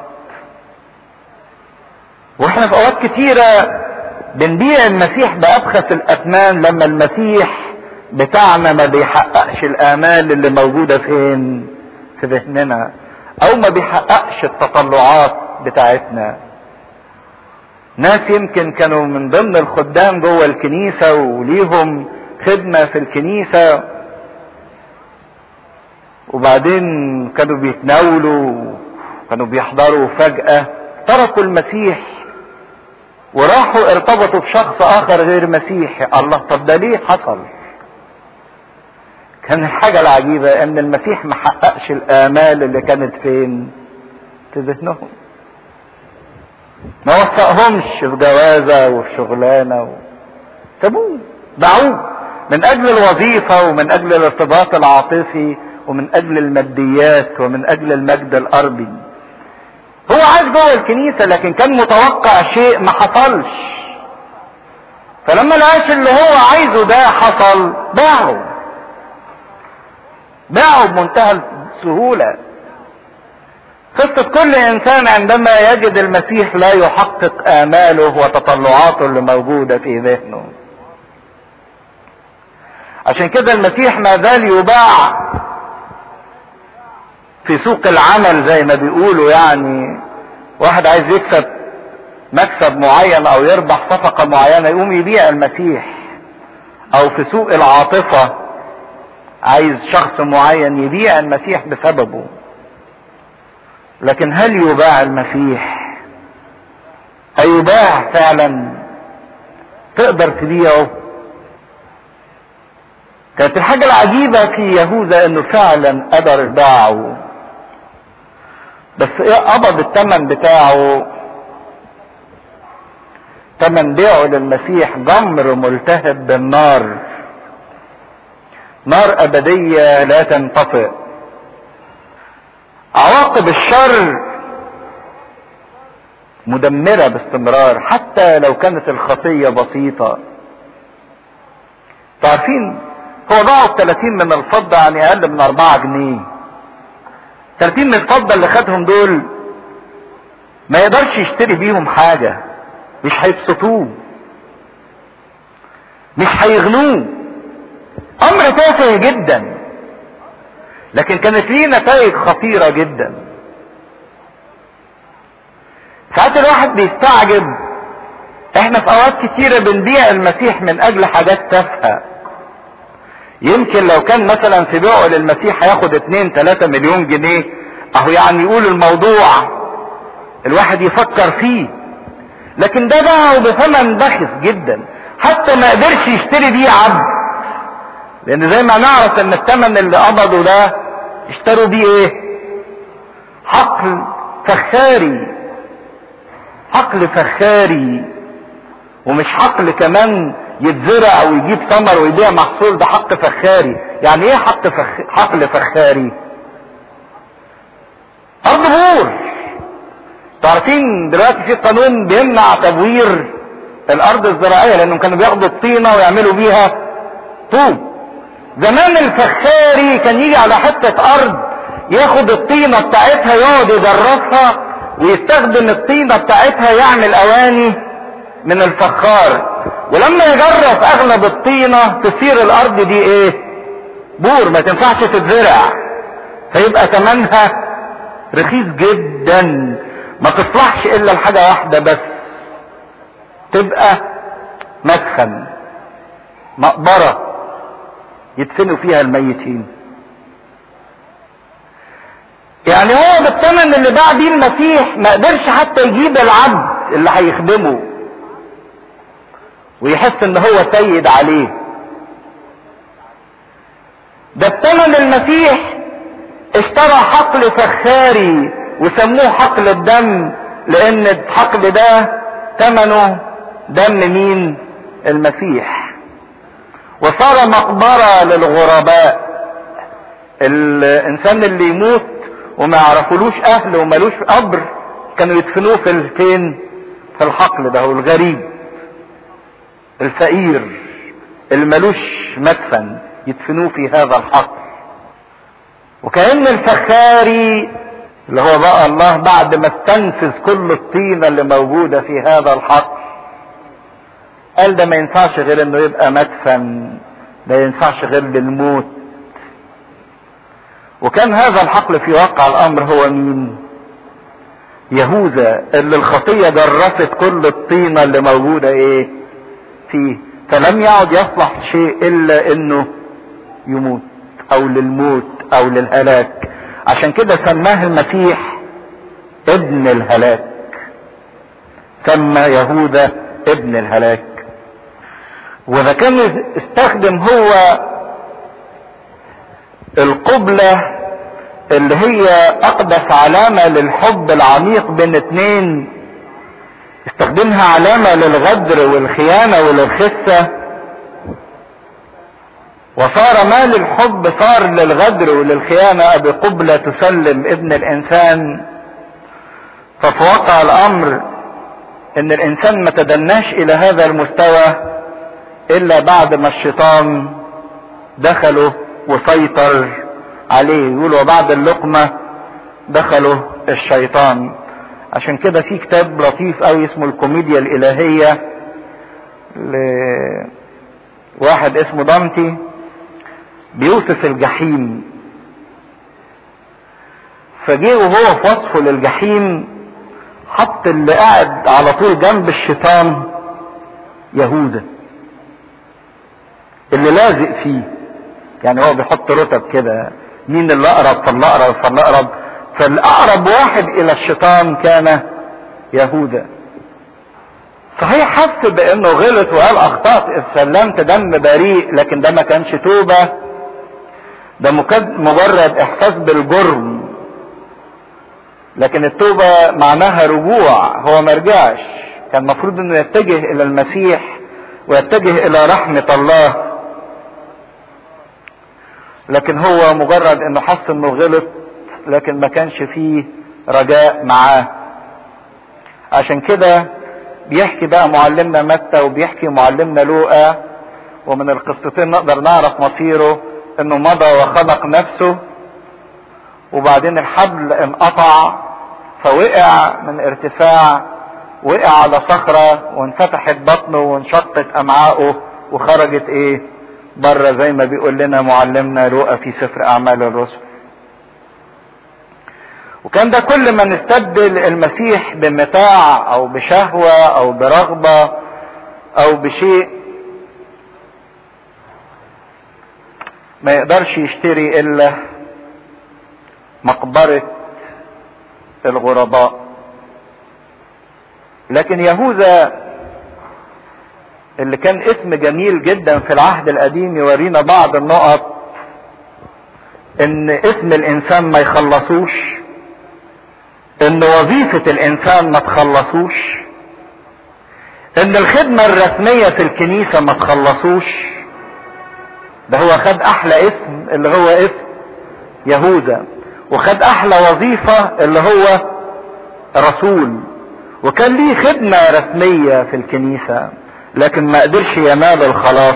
واحنا في اوقات كتيرة بنبيع المسيح بابخس الاثمان لما المسيح بتاعنا ما بيحققش الامال اللي موجودة فين في ذهننا او ما بيحققش التطلعات بتاعتنا ناس يمكن كانوا من ضمن الخدام جوه الكنيسة وليهم خدمة في الكنيسة وبعدين كانوا بيتناولوا كانوا بيحضروا فجأة تركوا المسيح وراحوا ارتبطوا بشخص اخر غير مسيحي الله طب ده ليه حصل كان الحاجة العجيبة ان المسيح ما حققش الامال اللي كانت فين في ذهنهم ما وفقهمش في جوازة وفي شغلانة و... سابوه باعوه من اجل الوظيفة ومن اجل الارتباط العاطفي ومن اجل الماديات ومن اجل المجد الارضي هو عاش جوه الكنيسة لكن كان متوقع شيء ما حصلش فلما لقاش اللي هو عايزه ده حصل باعه باعه بمنتهى السهولة قصة كل انسان عندما يجد المسيح لا يحقق اماله وتطلعاته اللي موجودة في ذهنه عشان كده المسيح ما زال يباع في سوق العمل زي ما بيقولوا يعني واحد عايز يكسب مكسب معين او يربح صفقة معينة يقوم يبيع المسيح او في سوق العاطفة عايز شخص معين يبيع المسيح بسببه لكن هل يباع المسيح هيباع فعلا تقدر تبيعه كانت الحاجة العجيبة في يهوذا انه فعلا قدر يباعه بس ايه قبض الثمن بتاعه ثمن بيعه للمسيح جمر ملتهب بالنار نار ابدية لا تنطفئ عواقب الشر مدمرة باستمرار حتى لو كانت الخطية بسيطة تعرفين هو ضاعوا 30 من الفضة يعني اقل من 4 جنيه 30 من الفضة اللي خدهم دول ما يقدرش يشتري بيهم حاجة مش هيبسطوه مش هيغنوه امر تافه جدا لكن كانت ليه نتائج خطيرة جدا ساعات الواحد بيستعجب احنا في اوقات كتيرة بنبيع المسيح من اجل حاجات تافهة يمكن لو كان مثلا في بيعه للمسيح هياخد 2 3 مليون جنيه اهو يعني يقول الموضوع الواحد يفكر فيه لكن ده باعه بثمن بخس جدا حتى ما قدرش يشتري بيه عبد لان زي ما نعرف ان الثمن اللي قبضه ده اشتروا بيه ايه حقل فخاري حقل فخاري ومش حقل كمان يتزرع ويجيب ثمر ويبيع محصول ده حق فخاري يعني ايه حق فخ... حقل فخاري ارض بور تعرفين دلوقتي في قانون بيمنع تبوير الارض الزراعيه لانهم كانوا بياخدوا الطينه ويعملوا بيها طوب زمان الفخاري كان يجي على حته ارض ياخد الطينه بتاعتها يقعد يجرفها ويستخدم الطينه بتاعتها يعمل اواني من الفخار ولما يجرف اغلب الطينه تصير الارض دي ايه بور ما تنفعش تتزرع فيبقى ثمنها رخيص جدا ما تصلحش الا لحاجه واحده بس تبقى مدخن مقبره يدفنوا فيها الميتين يعني هو بالثمن اللي باع بيه المسيح ما قدرش حتى يجيب العبد اللي هيخدمه ويحس ان هو سيد عليه ده بثمن المسيح اشترى حقل فخاري وسموه حقل الدم لان الحقل ده ثمنه دم مين المسيح وصار مقبرة للغرباء الانسان اللي يموت وما يعرفولوش اهل ومالوش قبر كانوا يدفنوه في فين في الحقل ده هو الغريب الفقير اللي مالوش مدفن يدفنوه في هذا الحقل وكأن الفخاري اللي هو بقى الله بعد ما استنفذ كل الطينة اللي موجودة في هذا الحقل قال ده ما ينفعش غير انه يبقى مدفن ما ينفعش غير للموت وكان هذا الحقل في واقع الامر هو مين يهوذا اللي الخطية جرفت كل الطينة اللي موجودة ايه فيه فلم يعد يصلح شيء الا انه يموت او للموت او للهلاك عشان كده سماه المسيح ابن الهلاك سمى يهوذا ابن الهلاك واذا كان استخدم هو القبلة اللي هي اقدس علامة للحب العميق بين اتنين استخدمها علامة للغدر والخيانة وللخسة وصار ما للحب صار للغدر وللخيانة بقبلة تسلم ابن الانسان ففي واقع الامر ان الانسان ما تدناش الى هذا المستوى الا بعد ما الشيطان دخله وسيطر عليه يقول وبعد اللقمة دخله الشيطان عشان كده في كتاب لطيف قوي اسمه الكوميديا الالهية لواحد اسمه دانتي بيوصف الجحيم فجه وهو في وصفه للجحيم حط اللي قاعد على طول جنب الشيطان يهوذا اللي لازق فيه يعني هو بيحط رتب كده مين اللي اقرب فالاقرب فالاقرب فالاقرب واحد الى الشيطان كان يهوذا صحيح حس بانه غلط وقال اخطأت اذ سلمت دم بريء لكن ده ما كانش توبة ده مجرد احساس بالجرم لكن التوبة معناها رجوع هو ما رجعش كان المفروض انه يتجه الى المسيح ويتجه الى رحمة الله لكن هو مجرد انه حس انه غلط لكن ما كانش فيه رجاء معاه عشان كده بيحكي بقى معلمنا متى وبيحكي معلمنا لوقا ومن القصتين نقدر نعرف مصيره انه مضى وخلق نفسه وبعدين الحبل انقطع فوقع من ارتفاع وقع على صخرة وانفتحت بطنه وانشقت امعاؤه وخرجت ايه بره زي ما بيقول لنا معلمنا لوقا في سفر اعمال الرسل وكان ده كل ما نستبدل المسيح بمتاع او بشهوة او برغبة او بشيء ما يقدرش يشتري الا مقبرة الغرباء لكن يهوذا اللي كان اسم جميل جدا في العهد القديم يورينا بعض النقط ان اسم الانسان ما يخلصوش ان وظيفة الانسان ما تخلصوش ان الخدمة الرسمية في الكنيسة ما تخلصوش ده هو خد احلى اسم اللي هو اسم يهوذا وخد احلى وظيفة اللي هو رسول وكان ليه خدمة رسمية في الكنيسة لكن ما قدرش ينال الخلاص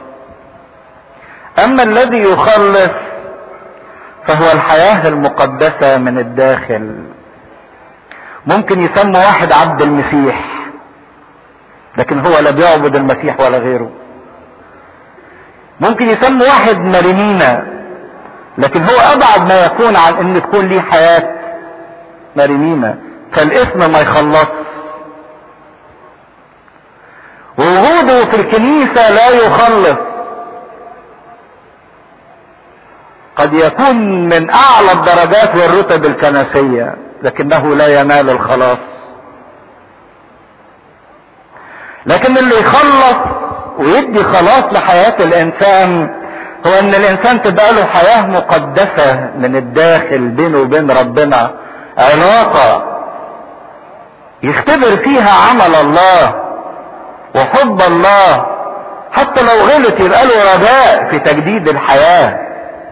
اما الذي يخلص فهو الحياة المقدسة من الداخل ممكن يسمى واحد عبد المسيح لكن هو لا بيعبد المسيح ولا غيره ممكن يسمى واحد مريمينا لكن هو ابعد ما يكون عن ان تكون ليه حياة مريمينا فالاسم ما يخلص ووجوده في الكنيسة لا يخلص قد يكون من اعلى الدرجات والرتب الكنسية لكنه لا ينال الخلاص لكن اللي يخلص ويدي خلاص لحياة الانسان هو ان الانسان تبقى له حياة مقدسة من الداخل بينه وبين ربنا علاقة يختبر فيها عمل الله وحب الله حتى لو غلط يبقى له رجاء في تجديد الحياه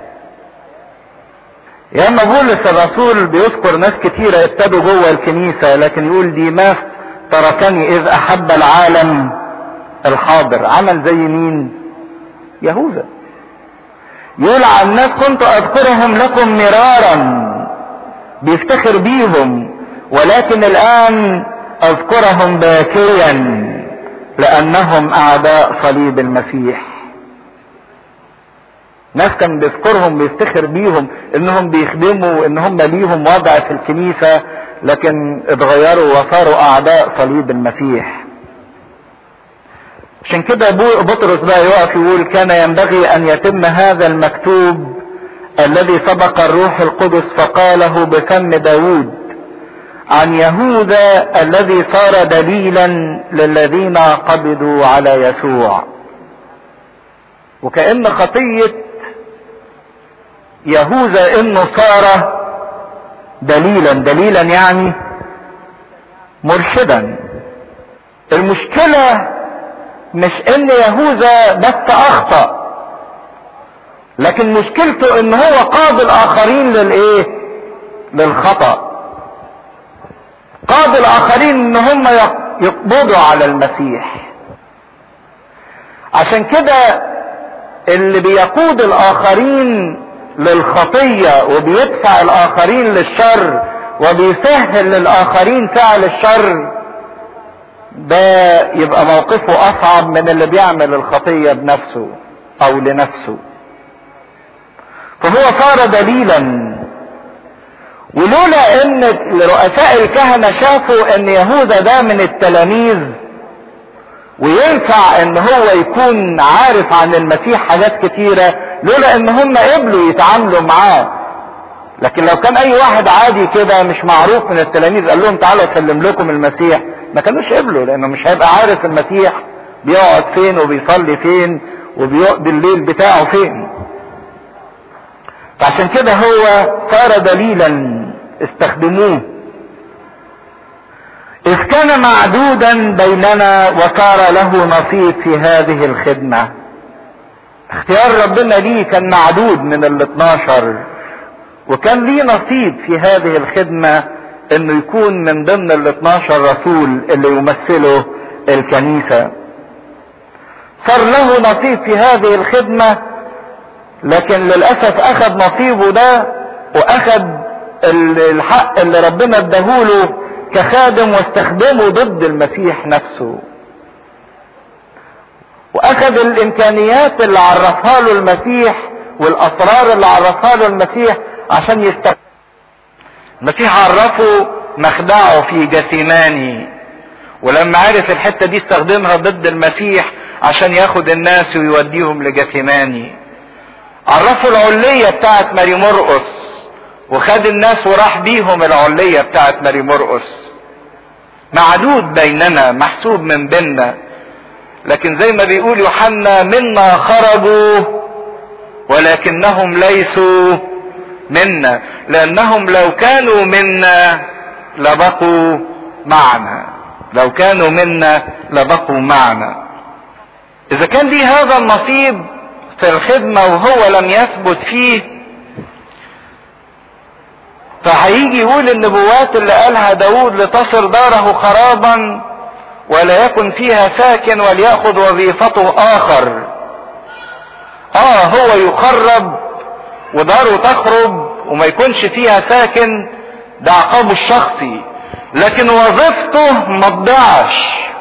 يا اما بولس الرسول بيذكر ناس كتيرة ابتدوا جوه الكنيسة لكن يقول ديماس تركني اذ احب العالم الحاضر عمل زي مين يهوذا يقول عن الناس كنت اذكرهم لكم مرارا بيفتخر بيهم ولكن الان اذكرهم باكيا لانهم اعداء صليب المسيح ناس كان بيذكرهم بيفتخر بيهم انهم بيخدموا ان هم ليهم وضع في الكنيسة لكن اتغيروا وصاروا اعداء صليب المسيح عشان كده بطرس بقى يقف يقول كان ينبغي ان يتم هذا المكتوب الذي سبق الروح القدس فقاله بفم داود عن يهوذا الذي صار دليلا للذين قبضوا على يسوع وكأن خطية يهوذا انه صار دليلا دليلا يعني مرشدا المشكلة مش ان يهوذا بس اخطأ لكن مشكلته ان هو قاد الاخرين للايه للخطأ قاد الاخرين ان هم يقبضوا على المسيح عشان كده اللي بيقود الاخرين للخطية وبيدفع الاخرين للشر وبيسهل للاخرين فعل الشر ده يبقى موقفه اصعب من اللي بيعمل الخطية بنفسه او لنفسه فهو صار دليلا ولولا ان رؤساء الكهنة شافوا ان يهوذا ده من التلاميذ وينفع ان هو يكون عارف عن المسيح حاجات كتيرة لولا ان هم قبلوا يتعاملوا معاه لكن لو كان اي واحد عادي كده مش معروف من التلاميذ قال لهم تعالوا اسلم لكم المسيح ما كانوش قبلوا لانه مش هيبقى عارف المسيح بيقعد فين وبيصلي فين وبيقضي الليل بتاعه فين فعشان كده هو صار دليلا استخدموه إذ كان معدودا بيننا وصار له نصيب في هذه الخدمة اختيار ربنا ليه كان معدود من ال 12 وكان ليه نصيب في هذه الخدمة انه يكون من ضمن ال 12 رسول اللي يمثله الكنيسة صار له نصيب في هذه الخدمة لكن للأسف أخذ نصيبه ده وأخذ الحق اللي ربنا اداهوله كخادم واستخدمه ضد المسيح نفسه واخذ الامكانيات اللي عرفها له المسيح والاسرار اللي عرفها له المسيح عشان يستخدم المسيح عرفه مخدعه في جسيماني ولما عرف الحتة دي استخدمها ضد المسيح عشان ياخد الناس ويوديهم لجثيماني عرفوا العلية بتاعت ماري مرقس وخد الناس وراح بيهم العلية بتاعت ماري مرقس معدود بيننا محسوب من بيننا لكن زي ما بيقول يوحنا منا خرجوا ولكنهم ليسوا منا لانهم لو كانوا منا لبقوا معنا لو كانوا منا لبقوا معنا اذا كان لي هذا النصيب في الخدمة وهو لم يثبت فيه فهيجي يقول النبوات اللي قالها داود لتصر داره خرابا ولا يكن فيها ساكن وليأخذ وظيفته آخر اه هو يخرب وداره تخرب وما يكونش فيها ساكن ده عقابه الشخصي لكن وظيفته ما تضيعش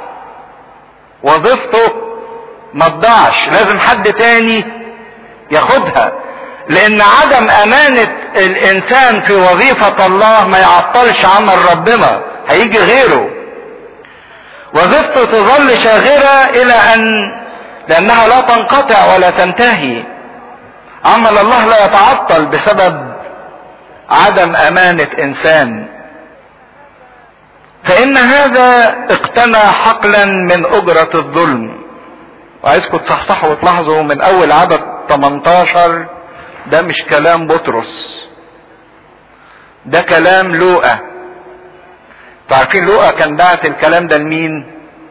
وظيفته ما تضيعش لازم حد تاني ياخدها لان عدم امانة الانسان في وظيفة الله ما يعطلش عمل ربنا هيجي غيره وظيفته تظل شاغرة الى ان لانها لا تنقطع ولا تنتهي عمل الله لا يتعطل بسبب عدم امانة انسان فان هذا اقتنى حقلا من اجرة الظلم وعايزكم تصحصحوا وتلاحظوا من اول عدد 18 ده مش كلام بطرس ده كلام لوقا تعرفين لوقا كان بعت الكلام ده لمين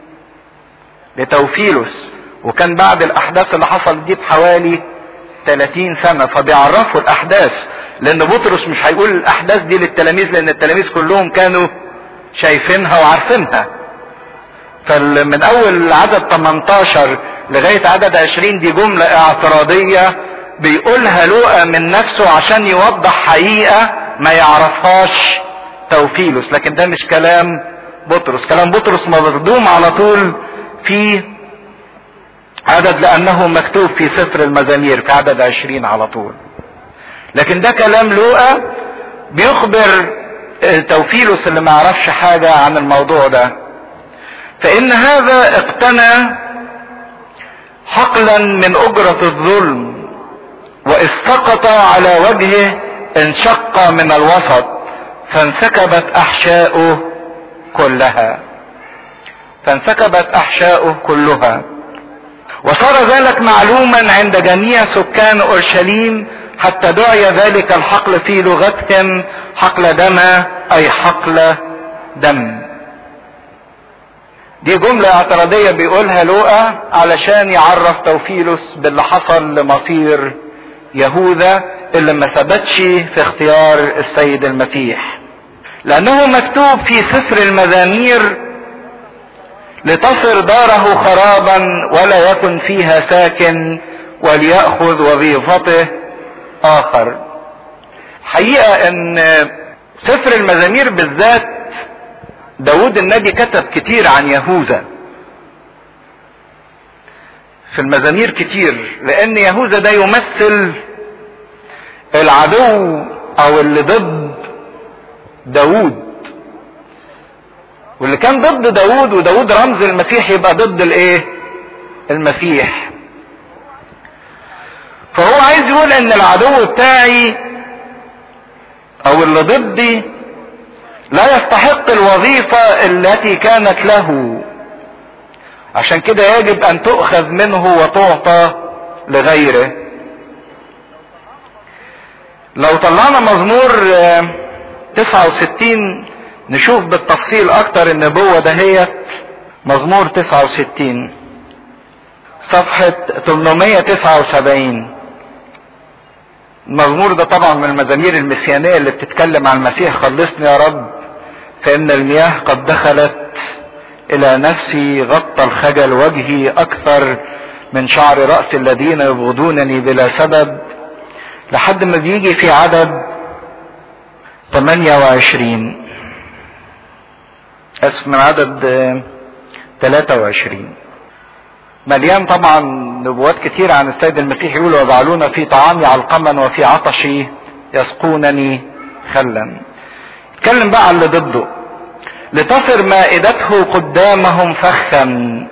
لتوفيلوس وكان بعد الاحداث اللي حصلت دي بحوالي 30 سنة فبيعرفوا الاحداث لان بطرس مش هيقول الاحداث دي للتلاميذ لان التلاميذ كلهم كانوا شايفينها وعارفينها فمن اول عدد 18 لغاية عدد 20 دي جملة اعتراضية بيقولها لوقا من نفسه عشان يوضح حقيقة ما يعرفهاش توفيلوس لكن ده مش كلام بطرس كلام بطرس مخدوم على طول في عدد لانه مكتوب في سفر المزامير في عدد 20 على طول لكن ده كلام لوقا بيخبر توفيلوس اللي ما يعرفش حاجة عن الموضوع ده فإن هذا اقتنى حقلا من أجرة الظلم وإذ سقط على وجهه انشق من الوسط فانسكبت أحشاؤه كلها فانسكبت أحشاؤه كلها وصار ذلك معلوما عند جميع سكان أورشليم حتى دعي ذلك الحقل في لغتهم حقل دم أي حقل دم دي جملة اعتراضية بيقولها لوقا علشان يعرف توفيلوس باللي حصل لمصير يهوذا اللي ما ثبتش في اختيار السيد المسيح لانه مكتوب في سفر المزامير لتصر داره خرابا ولا يكن فيها ساكن وليأخذ وظيفته اخر حقيقة ان سفر المزامير بالذات داود النبي كتب كتير عن يهوذا في المزامير كتير لان يهوذا ده يمثل العدو او اللي ضد داود واللي كان ضد داود وداود رمز المسيح يبقى ضد الايه المسيح فهو عايز يقول ان العدو بتاعي او اللي ضدي لا يستحق الوظيفة التي كانت له عشان كده يجب ان تؤخذ منه وتعطى لغيره لو طلعنا مزمور 69 نشوف بالتفصيل اكتر النبوة دهيت مزمور 69 صفحة 879 المزمور ده طبعا من المزامير المسيانية اللي بتتكلم عن المسيح خلصني يا رب فإن المياه قد دخلت إلى نفسي غطى الخجل وجهي أكثر من شعر رأس الذين يبغضونني بلا سبب لحد ما بيجي في عدد 28 اسف من عدد 23 مليان طبعا نبوات كتير عن السيد المسيح يقول وجعلون في طعامي علقما وفي عطشي يسقونني خلا اتكلم بقى على اللي ضده لتصر مائدته قدامهم فخا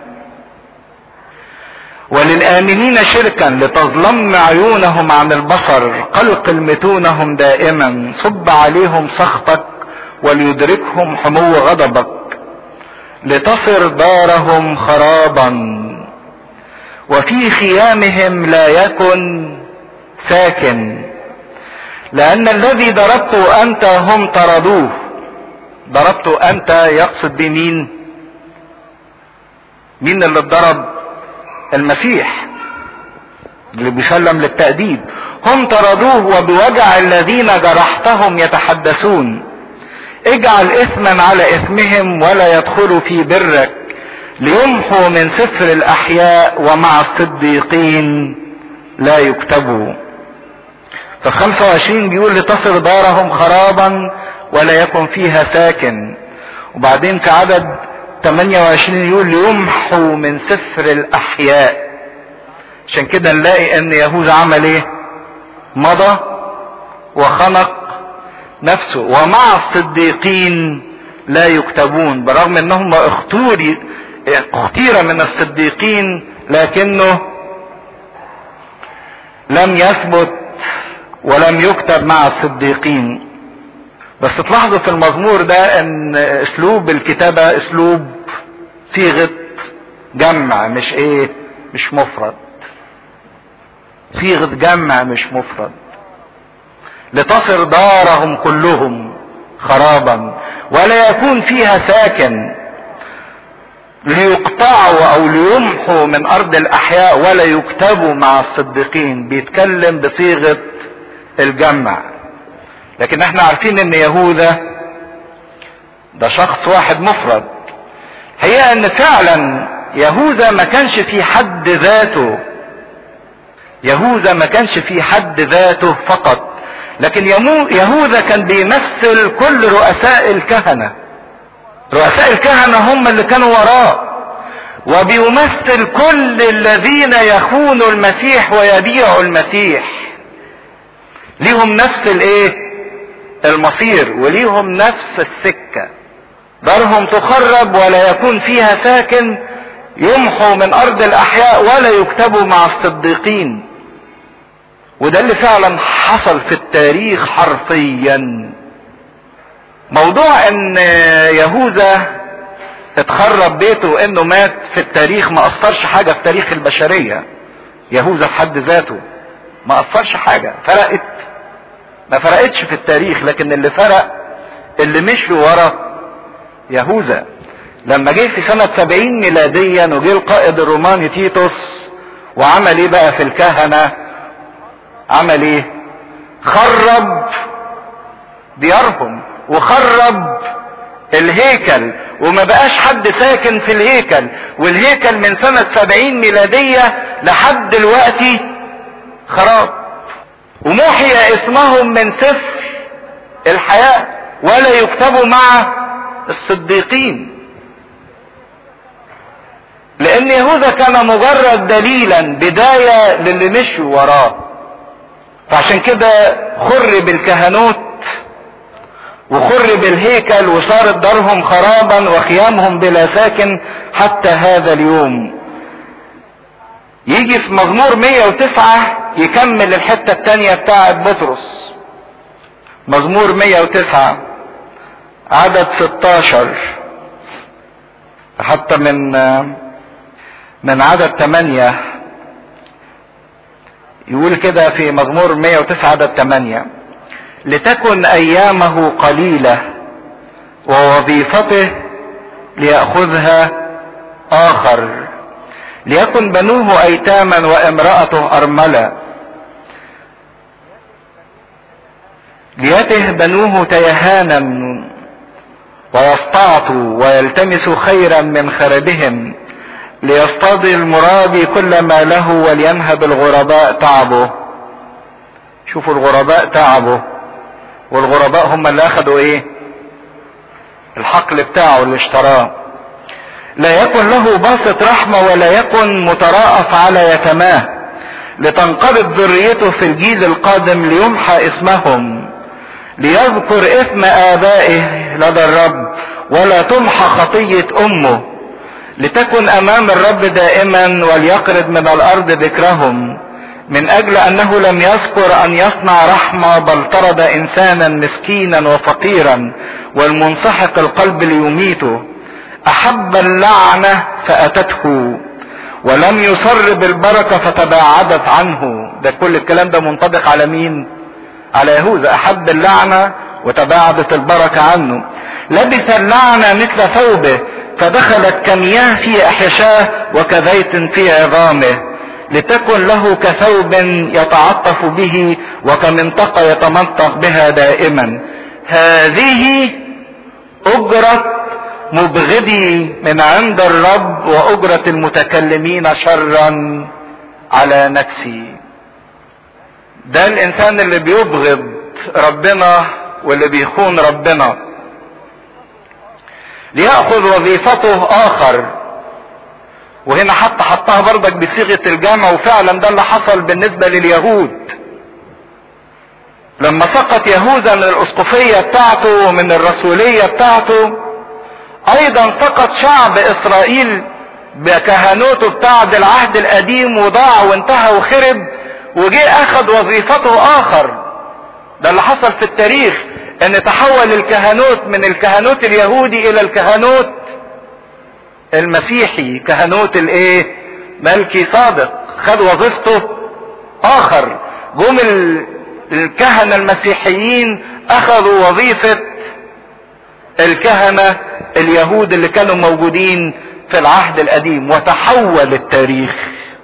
وللآمنين شركا لتظلم عيونهم عن البصر قلقل متونهم دائما صب عليهم سخطك وليدركهم حمو غضبك لتصر دارهم خرابا وفي خيامهم لا يكن ساكن لأن الذي ضربته أنت هم طردوه ضربته أنت يقصد بمين مين اللي اتضرب المسيح اللي بيسلم للتأديب هم طردوه وبوجع الذين جرحتهم يتحدثون اجعل اثما على اثمهم ولا يدخلوا في برك ليمحوا من سفر الاحياء ومع الصديقين لا يكتبوا ف 25 بيقول لتصر دارهم خرابا ولا يكن فيها ساكن وبعدين في عدد 28 يقول ليمحوا من سفر الاحياء عشان كده نلاقي ان يهوذا عمل ايه مضى وخنق نفسه ومع الصديقين لا يكتبون برغم انهم اختور اختير من الصديقين لكنه لم يثبت ولم يكتب مع الصديقين بس تلاحظوا في المزمور ده ان اسلوب الكتابة اسلوب صيغة جمع مش ايه مش مفرد صيغة جمع مش مفرد لتصر دارهم كلهم خرابا ولا يكون فيها ساكن ليقطعوا او ليمحوا من ارض الاحياء ولا يكتبوا مع الصديقين بيتكلم بصيغة الجمع لكن احنا عارفين ان يهوذا ده شخص واحد مفرد هي ان فعلا يهوذا ما كانش في حد ذاته يهوذا ما كانش في حد ذاته فقط لكن يهوذا كان بيمثل كل رؤساء الكهنة رؤساء الكهنة هم اللي كانوا وراه وبيمثل كل الذين يخونوا المسيح ويبيعوا المسيح ليهم نفس الايه المصير وليهم نفس السكة دارهم تخرب ولا يكون فيها ساكن يمحوا من ارض الاحياء ولا يكتبوا مع الصديقين وده اللي فعلا حصل في التاريخ حرفيا موضوع ان يهوذا اتخرب بيته وانه مات في التاريخ ما اثرش حاجة في تاريخ البشرية يهوذا في حد ذاته ما اثرش حاجة فرقت ما فرقتش في التاريخ لكن اللي فرق اللي مشي ورا يهوذا لما جه في سنة سبعين ميلاديا وجه القائد الروماني تيتوس وعمل ايه بقى في الكهنة عمل ايه خرب ديارهم وخرب الهيكل وما بقاش حد ساكن في الهيكل والهيكل من سنة سبعين ميلادية لحد دلوقتي خراب ومحي اسمهم من سفر الحياة ولا يكتبوا مع الصديقين لان يهوذا كان مجرد دليلا بداية للي مشوا وراه فعشان كده خرب الكهنوت وخرب الهيكل وصارت دارهم خرابا وخيامهم بلا ساكن حتى هذا اليوم يجي في مزمور 109 يكمل الحتة التانية بتاعة بطرس مزمور 109 عدد 16 حتى من من عدد 8 يقول كده في مزمور 109 عدد 8 لتكن ايامه قليلة ووظيفته ليأخذها اخر ليكن بنوه ايتاما وامرأته ارملة ليته بنوه تيهانا ويستعطوا ويلتمسوا خيرا من خربهم ليصطادي المرابي كل ما له ولينهب الغرباء تعبه شوفوا الغرباء تعبه والغرباء هم اللي اخدوا ايه الحقل بتاعه اللي اشتراه لا يكن له باسط رحمة ولا يكن متراءف على يتماه لتنقرض ذريته في الجيل القادم ليمحى اسمهم ليذكر اثم ابائه لدى الرب ولا تمحى خطية امه لتكن امام الرب دائما وليقرض من الارض ذكرهم من اجل انه لم يذكر ان يصنع رحمة بل طرد انسانا مسكينا وفقيرا والمنسحق القلب ليميته احب اللعنة فاتته ولم يصر بالبركة فتباعدت عنه ده كل الكلام ده منطبق على مين على يهوذا احب اللعنة وتباعدت البركة عنه لبث اللعنة مثل ثوبه فدخلت كمياه في احشاه وكزيت في عظامه لتكن له كثوب يتعطف به وكمنطقة يتمنطق بها دائما هذه أجرة مبغضي من عند الرب وأجرة المتكلمين شرا على نفسي ده الإنسان اللي بيبغض ربنا واللي بيخون ربنا ليأخذ وظيفته آخر وهنا حتى حطها برضك بصيغة الجمع وفعلا ده اللي حصل بالنسبة لليهود لما سقط يهوذا من الاسقفية بتاعته ومن الرسولية بتاعته ايضا سقط شعب اسرائيل بكهنوته بتاع العهد القديم وضاع وانتهى وخرب وجه اخذ وظيفته اخر ده اللي حصل في التاريخ ان تحول الكهنوت من الكهنوت اليهودي الى الكهنوت المسيحي كهنوت الايه ملكي صادق خد وظيفته اخر جم الكهنة المسيحيين اخذوا وظيفة الكهنة اليهود اللي كانوا موجودين في العهد القديم وتحول التاريخ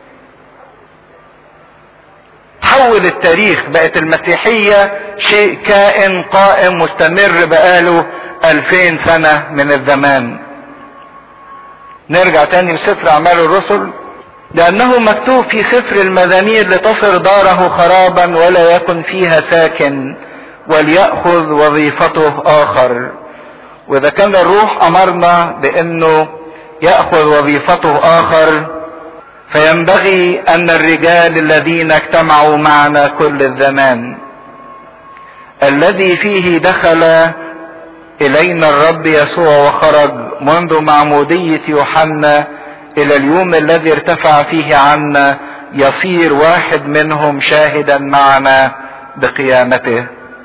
تحول التاريخ بقت المسيحية شيء كائن قائم مستمر بقاله الفين سنة من الزمان نرجع تاني لسفر اعمال الرسل لانه مكتوب في سفر المزامير لتصر داره خرابا ولا يكن فيها ساكن وليأخذ وظيفته اخر واذا كان الروح امرنا بانه يأخذ وظيفته اخر فينبغي ان الرجال الذين اجتمعوا معنا كل الزمان الذي فيه دخل الينا الرب يسوع وخرج منذ معمودية يوحنا الى اليوم الذي ارتفع فيه عنا يصير واحد منهم شاهدا معنا بقيامته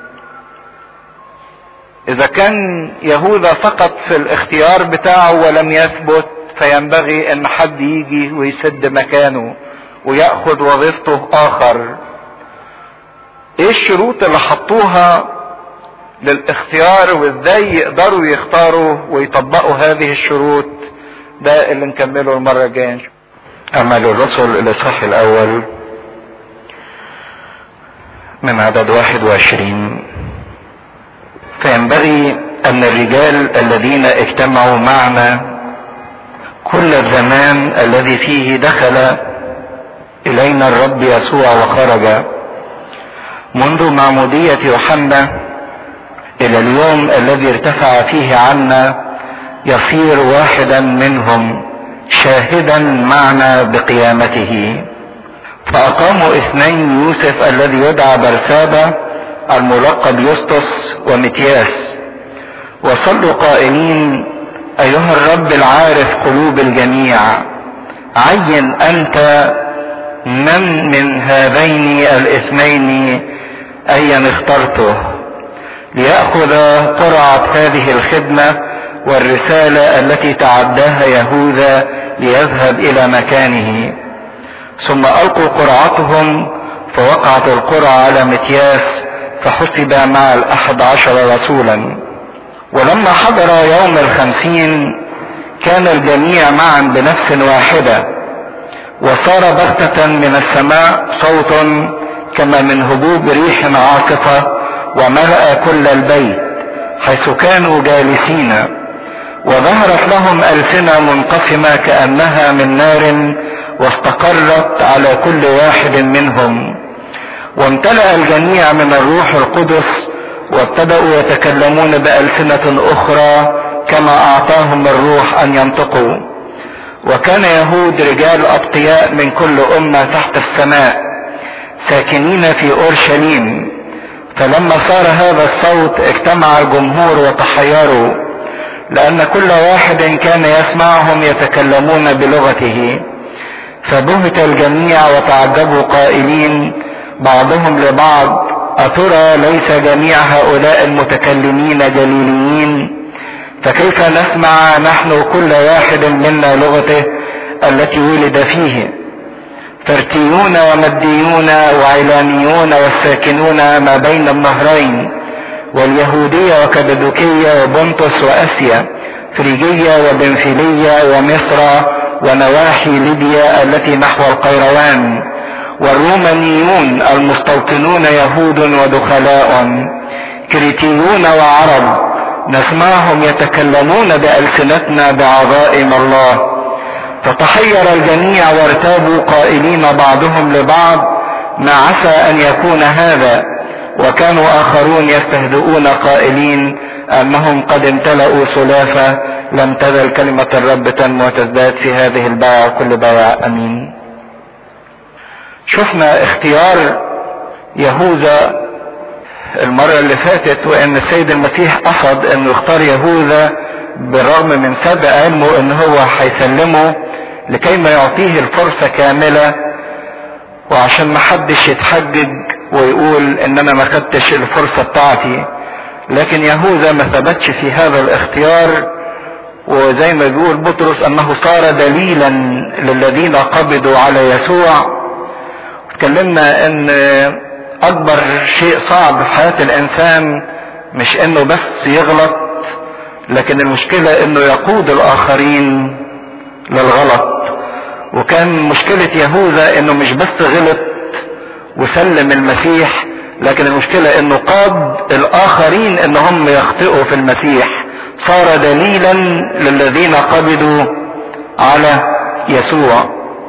اذا كان يهوذا فقط في الاختيار بتاعه ولم يثبت فينبغي ان حد يجي ويسد مكانه وياخذ وظيفته اخر ايه الشروط اللي حطوها للاختيار وازاي يقدروا يختاروا ويطبقوا هذه الشروط ده اللي نكمله المرة الجاية أعمال الرسل الإصحاح الأول من عدد واحد وعشرين فينبغي أن الرجال الذين اجتمعوا معنا كل الزمان الذي فيه دخل إلينا الرب يسوع وخرج منذ معمودية يوحنا إلى اليوم الذي ارتفع فيه عنا يصير واحدا منهم شاهدا معنا بقيامته فأقاموا اثنين يوسف الذي يدعى برسابة الملقب يسطس ومتياس وصلوا قائلين أيها الرب العارف قلوب الجميع عين أنت من من هذين الاثنين أيا اخترته ليأخذ قرعة هذه الخدمة والرسالة التي تعداها يهوذا ليذهب إلى مكانه ثم ألقوا قرعتهم فوقعت القرعة على متياس فحسب مع الأحد عشر رسولا ولما حضر يوم الخمسين كان الجميع معا بنفس واحدة وصار بغتة من السماء صوت كما من هبوب ريح عاصفة وملأ كل البيت حيث كانوا جالسين وظهرت لهم ألسنة منقسمة كأنها من نار واستقرت على كل واحد منهم وامتلأ الجميع من الروح القدس وابتدأوا يتكلمون بألسنة أخرى كما أعطاهم الروح أن ينطقوا وكان يهود رجال أتقياء من كل أمة تحت السماء ساكنين في أورشليم فلما صار هذا الصوت اجتمع الجمهور وتحيروا لأن كل واحد كان يسمعهم يتكلمون بلغته فبهت الجميع وتعجبوا قائلين بعضهم لبعض أترى ليس جميع هؤلاء المتكلمين جليليين فكيف نسمع نحن كل واحد منا لغته التي ولد فيه فرتيون ومديون وعلانيون والساكنون ما بين النهرين واليهودية وكبدوكية وبنطس وأسيا فريجية وبنفيلية ومصر ونواحي ليبيا التي نحو القيروان والرومانيون المستوطنون يهود ودخلاء كريتيون وعرب نسمعهم يتكلمون بألسنتنا بعظائم الله فتحير الجميع وارتابوا قائلين بعضهم لبعض ما عسى ان يكون هذا وكانوا اخرون يستهزئون قائلين انهم قد امتلأوا سلافة لم تزل كلمة الرب تنمو وتزداد في هذه الباعة كل بايع امين شفنا اختيار يهوذا المرة اللي فاتت وان السيد المسيح قصد انه يختار يهوذا بالرغم من سبق علمه ان هو هيسلمه لكي ما يعطيه الفرصة كاملة وعشان ما حدش يتحجج ويقول ان انا ما خدتش الفرصة بتاعتي لكن يهوذا ما ثبتش في هذا الاختيار وزي ما بيقول بطرس انه صار دليلا للذين قبضوا على يسوع اتكلمنا ان اكبر شيء صعب في حياة الانسان مش انه بس يغلط لكن المشكلة انه يقود الاخرين للغلط وكان مشكلة يهوذا انه مش بس غلط وسلم المسيح لكن المشكلة انه قاد الاخرين ان هم يخطئوا في المسيح صار دليلا للذين قبضوا على يسوع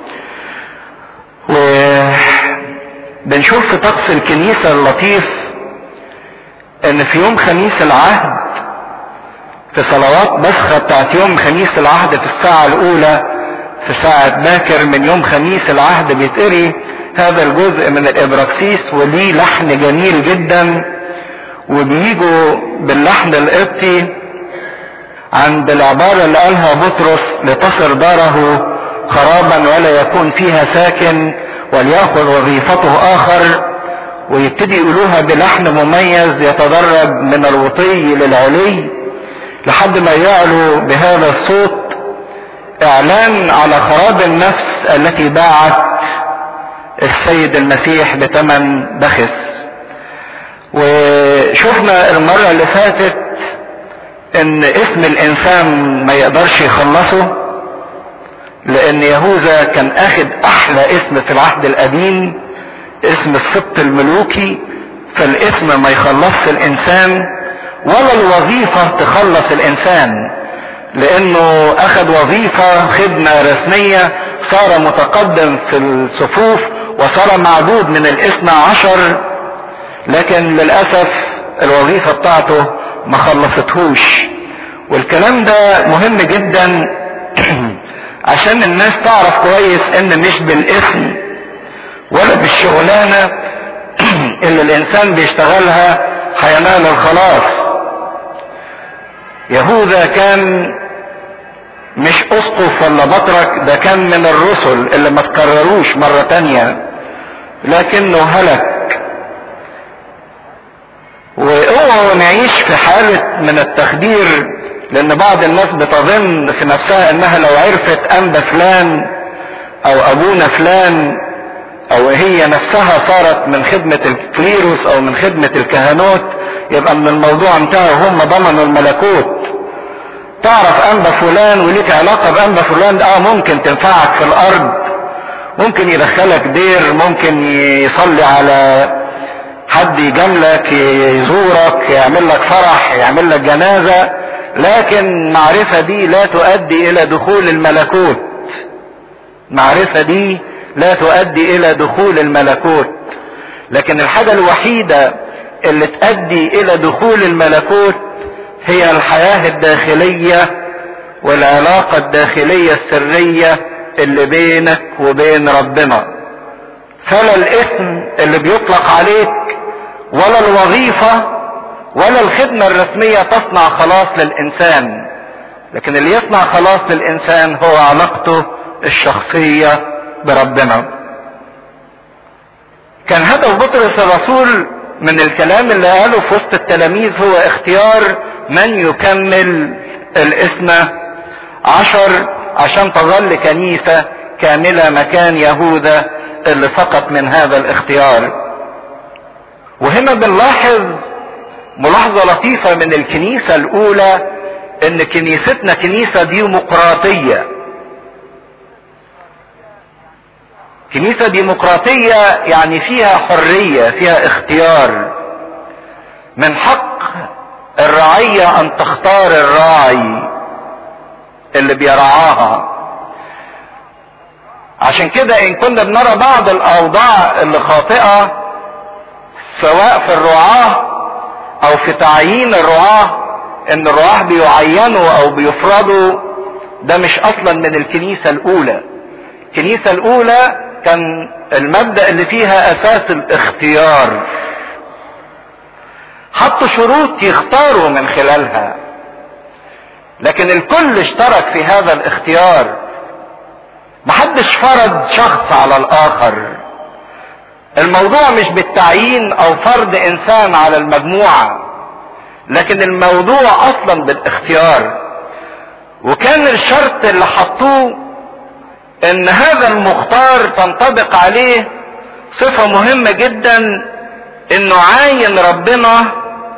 وبنشوف في طقس الكنيسة اللطيف ان في يوم خميس العهد في صلوات بسخة بتاعت يوم خميس العهد في الساعة الاولى في ساعة باكر من يوم خميس العهد بيتقري هذا الجزء من الابراكسيس وليه لحن جميل جدا وبيجوا باللحن القبطي عند العبارة اللي قالها بطرس لتصر داره خرابا ولا يكون فيها ساكن وليأخذ وظيفته آخر ويبتدي يقولوها بلحن مميز يتدرج من الوطي للعلي لحد ما يعلو بهذا الصوت اعلان على خراب النفس التي باعت السيد المسيح بثمن بخس وشفنا المرة اللي فاتت ان اسم الانسان ما يقدرش يخلصه لان يهوذا كان اخد احلى اسم في العهد القديم اسم السبط الملوكي فالاسم ما يخلصش الانسان ولا الوظيفة تخلص الانسان لانه اخذ وظيفة خدمة رسمية صار متقدم في الصفوف وصار معدود من الاثنى عشر لكن للأسف الوظيفة بتاعته ما خلصتهوش والكلام ده مهم جدا عشان الناس تعرف كويس ان مش بالاسم ولا بالشغلانة اللي الانسان بيشتغلها هينال الخلاص يهوذا كان مش اسقف ولا بطرك ده كان من الرسل اللي ما تكرروش مرة تانية لكنه هلك واوعوا نعيش في حالة من التخدير لان بعض الناس بتظن في نفسها انها لو عرفت انبا فلان او ابونا فلان او هي نفسها صارت من خدمة الكليروس او من خدمة الكهنوت يبقى من الموضوع انتهى هم ضمنوا الملكوت تعرف انبا فلان وليك علاقة بانبا فلان اه ممكن تنفعك في الارض ممكن يدخلك دير ممكن يصلي على حد يجاملك يزورك يعمل لك فرح يعمل لك جنازة لكن المعرفة دي لا تؤدي الى دخول الملكوت المعرفة دي لا تؤدي الى دخول الملكوت لكن الحاجة الوحيدة اللي تؤدي الى دخول الملكوت هي الحياة الداخلية والعلاقة الداخلية السرية اللي بينك وبين ربنا فلا الاسم اللي بيطلق عليك ولا الوظيفة ولا الخدمة الرسمية تصنع خلاص للإنسان لكن اللي يصنع خلاص للإنسان هو علاقته الشخصية بربنا كان هدف بطرس الرسول من الكلام اللي قاله في وسط التلاميذ هو اختيار من يكمل الاثنى عشر عشان تظل كنيسة كاملة مكان يهوذا اللي سقط من هذا الاختيار وهنا بنلاحظ ملاحظة لطيفة من الكنيسة الأولى إن كنيستنا كنيسة ديمقراطية كنيسة ديمقراطية يعني فيها حرية فيها اختيار من حق الرعية ان تختار الراعي اللي بيرعاها عشان كده ان كنا بنرى بعض الاوضاع اللي خاطئة سواء في الرعاة او في تعيين الرعاة ان الرعاة بيعينوا او بيفرضوا ده مش اصلا من الكنيسة الاولى الكنيسة الاولى كان المبدأ اللي فيها اساس الاختيار حطوا شروط يختاروا من خلالها لكن الكل اشترك في هذا الاختيار محدش فرض شخص على الاخر الموضوع مش بالتعيين او فرض انسان على المجموعه لكن الموضوع اصلا بالاختيار وكان الشرط اللي حطوه ان هذا المختار تنطبق عليه صفه مهمه جدا انه عاين ربنا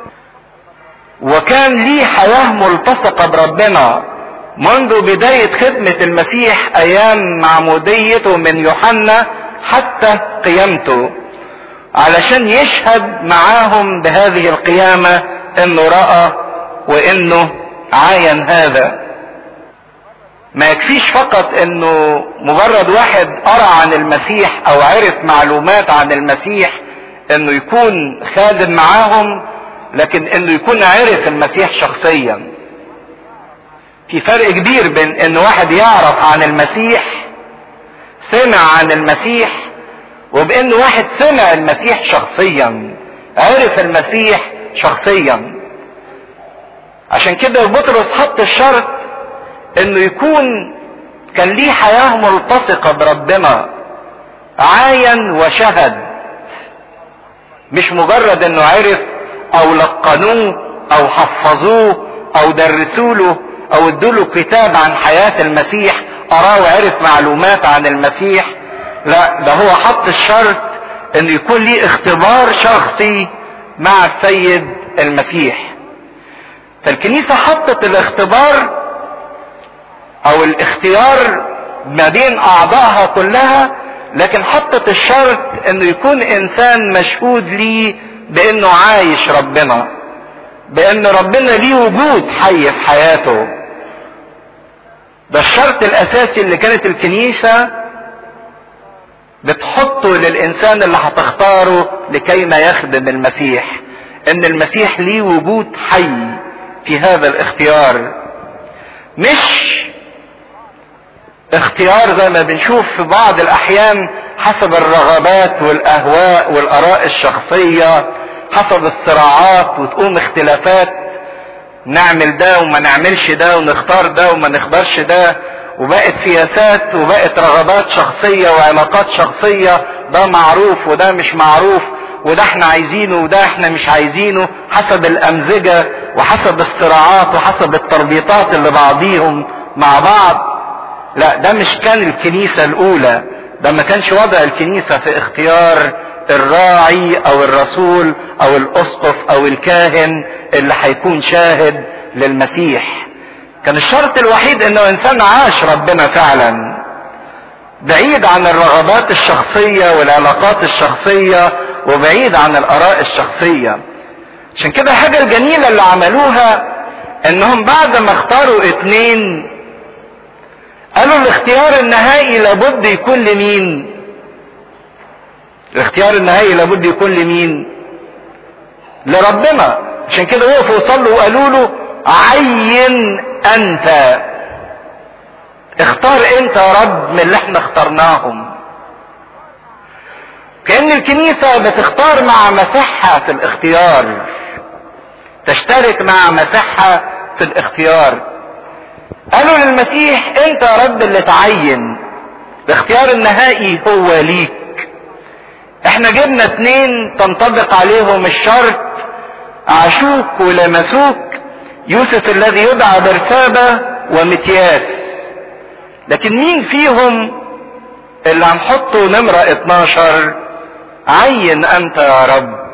وكان ليه حياه ملتصقه بربنا منذ بدايه خدمه المسيح ايام معموديته من يوحنا حتى قيامته علشان يشهد معاهم بهذه القيامه انه راى وانه عاين هذا ما يكفيش فقط انه مجرد واحد قرا عن المسيح او عرف معلومات عن المسيح انه يكون خادم معاهم لكن انه يكون عرف المسيح شخصيا في فرق كبير بين ان واحد يعرف عن المسيح سمع عن المسيح وبان واحد سمع المسيح شخصيا عرف المسيح شخصيا عشان كده بطرس حط الشرط انه يكون كان ليه حياة ملتصقة بربنا عاين وشهد مش مجرد انه عرف او لقنوه او حفظوه او درسوا له او ادوا له كتاب عن حياة المسيح قراه وعرف معلومات عن المسيح لا ده هو حط الشرط انه يكون ليه اختبار شخصي مع السيد المسيح فالكنيسة حطت الاختبار او الاختيار ما بين اعضائها كلها لكن حطت الشرط انه يكون انسان مشهود ليه بانه عايش ربنا بان ربنا ليه وجود حي في حياته ده الشرط الاساسي اللي كانت الكنيسة بتحطه للانسان اللي هتختاره لكي ما يخدم المسيح ان المسيح ليه وجود حي في هذا الاختيار مش اختيار زي ما بنشوف في بعض الاحيان حسب الرغبات والاهواء والاراء الشخصية حسب الصراعات وتقوم اختلافات نعمل ده وما نعملش ده ونختار ده وما نختارش ده وبقت سياسات وبقت رغبات شخصية وعلاقات شخصية ده معروف وده مش معروف وده احنا عايزينه وده احنا مش عايزينه حسب الامزجة وحسب الصراعات وحسب التربيطات اللي بعضيهم مع بعض لا ده مش كان الكنيسة الاولى ده ما كانش وضع الكنيسة في اختيار الراعي او الرسول او الاسقف او الكاهن اللي هيكون شاهد للمسيح كان الشرط الوحيد انه انسان عاش ربنا فعلا بعيد عن الرغبات الشخصية والعلاقات الشخصية وبعيد عن الاراء الشخصية عشان كده الحاجة الجميلة اللي عملوها انهم بعد ما اختاروا اتنين قالوا الاختيار النهائي لابد يكون لمين الاختيار النهائي لابد يكون لمين لربنا عشان كده وقفوا وصلوا وقالوا له عين انت اختار انت يا رب من اللي احنا اخترناهم كأن الكنيسة بتختار مع مساحها في الاختيار تشترك مع مساحها في الاختيار قالوا للمسيح انت يا رب اللي تعين الاختيار النهائي هو ليك احنا جبنا اتنين تنطبق عليهم الشرط عاشوك ولمسوك يوسف الذي يدعى برسابة ومتياس لكن مين فيهم اللي هنحطه نمرة 12 عين انت يا رب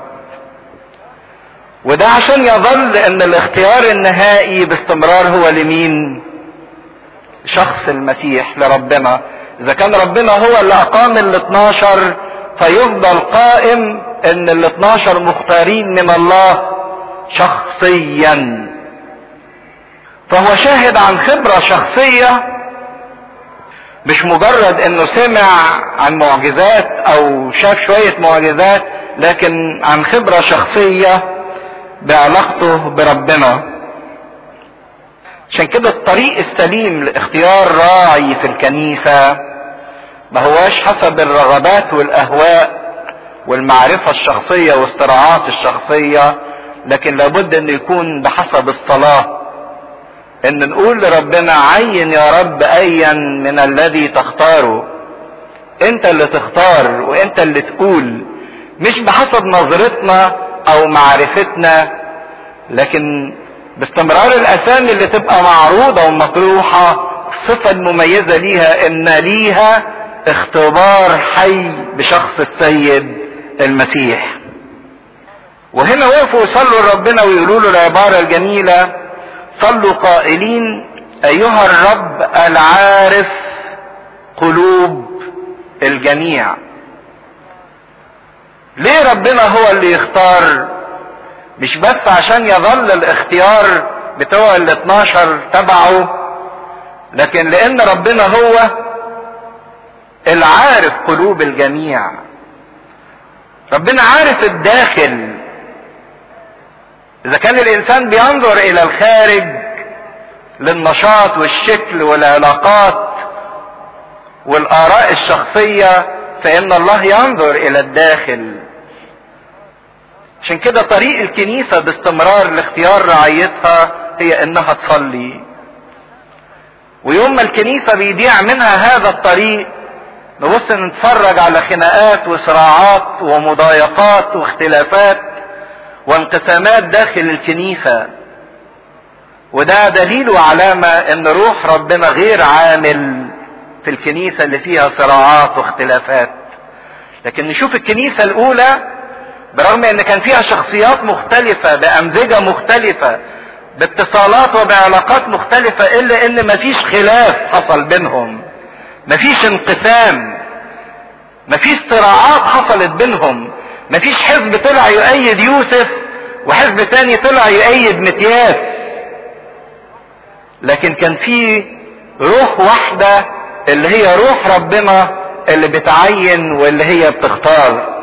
وده عشان يظل ان الاختيار النهائي باستمرار هو لمين شخص المسيح لربنا اذا كان ربنا هو اللي اقام ال 12 فيفضل قائم ان ال 12 مختارين من الله شخصيا فهو شاهد عن خبرة شخصية مش مجرد انه سمع عن معجزات او شاف شوية معجزات لكن عن خبرة شخصية بعلاقته بربنا عشان كده الطريق السليم لاختيار راعي في الكنيسة ما هواش حسب الرغبات والاهواء والمعرفة الشخصية والاستراعات الشخصية لكن لابد ان يكون بحسب الصلاة ان نقول لربنا عين يا رب ايا من الذي تختاره انت اللي تختار وانت اللي تقول مش بحسب نظرتنا او معرفتنا لكن باستمرار الاسامي اللي تبقى معروضة ومطروحة الصفة المميزة ليها ان ليها اختبار حي بشخص السيد المسيح وهنا وقفوا يصلوا لربنا ويقولوا له العبارة الجميلة صلوا قائلين ايها الرب العارف قلوب الجميع ليه ربنا هو اللي يختار مش بس عشان يظل الاختيار بتوع ال 12 تبعه لكن لان ربنا هو العارف قلوب الجميع ربنا عارف الداخل اذا كان الانسان بينظر الى الخارج للنشاط والشكل والعلاقات والاراء الشخصيه فان الله ينظر الى الداخل عشان كده طريق الكنيسه باستمرار لاختيار رعيتها هي انها تصلي ويوم ما الكنيسه بيضيع منها هذا الطريق نبص نتفرج على خناقات وصراعات ومضايقات واختلافات وانقسامات داخل الكنيسة وده دليل وعلامة ان روح ربنا غير عامل في الكنيسة اللي فيها صراعات واختلافات لكن نشوف الكنيسة الاولى برغم ان كان فيها شخصيات مختلفة بامزجة مختلفة باتصالات وبعلاقات مختلفة الا ان مفيش خلاف حصل بينهم مفيش انقسام مفيش صراعات حصلت بينهم مفيش حزب طلع يؤيد يوسف وحزب تاني طلع يؤيد متياس لكن كان في روح واحدة اللي هي روح ربنا اللي بتعين واللي هي بتختار